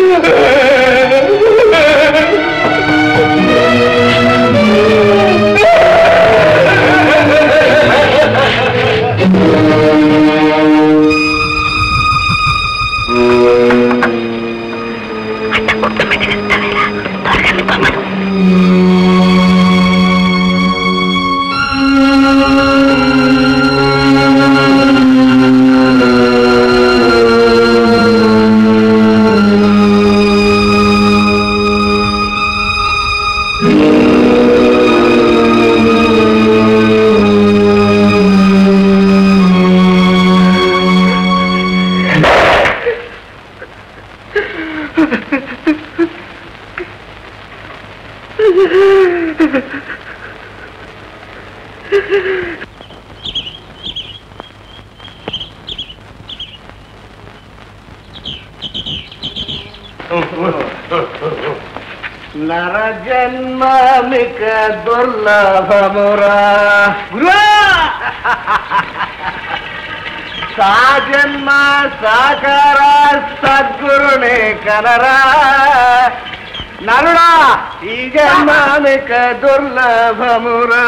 నర జన్మామిక దుర్లభమురా సాజన్మ సాకార సద్గురునే కనరా నరుడా ఈ జన్మామిక దుర్లభమురా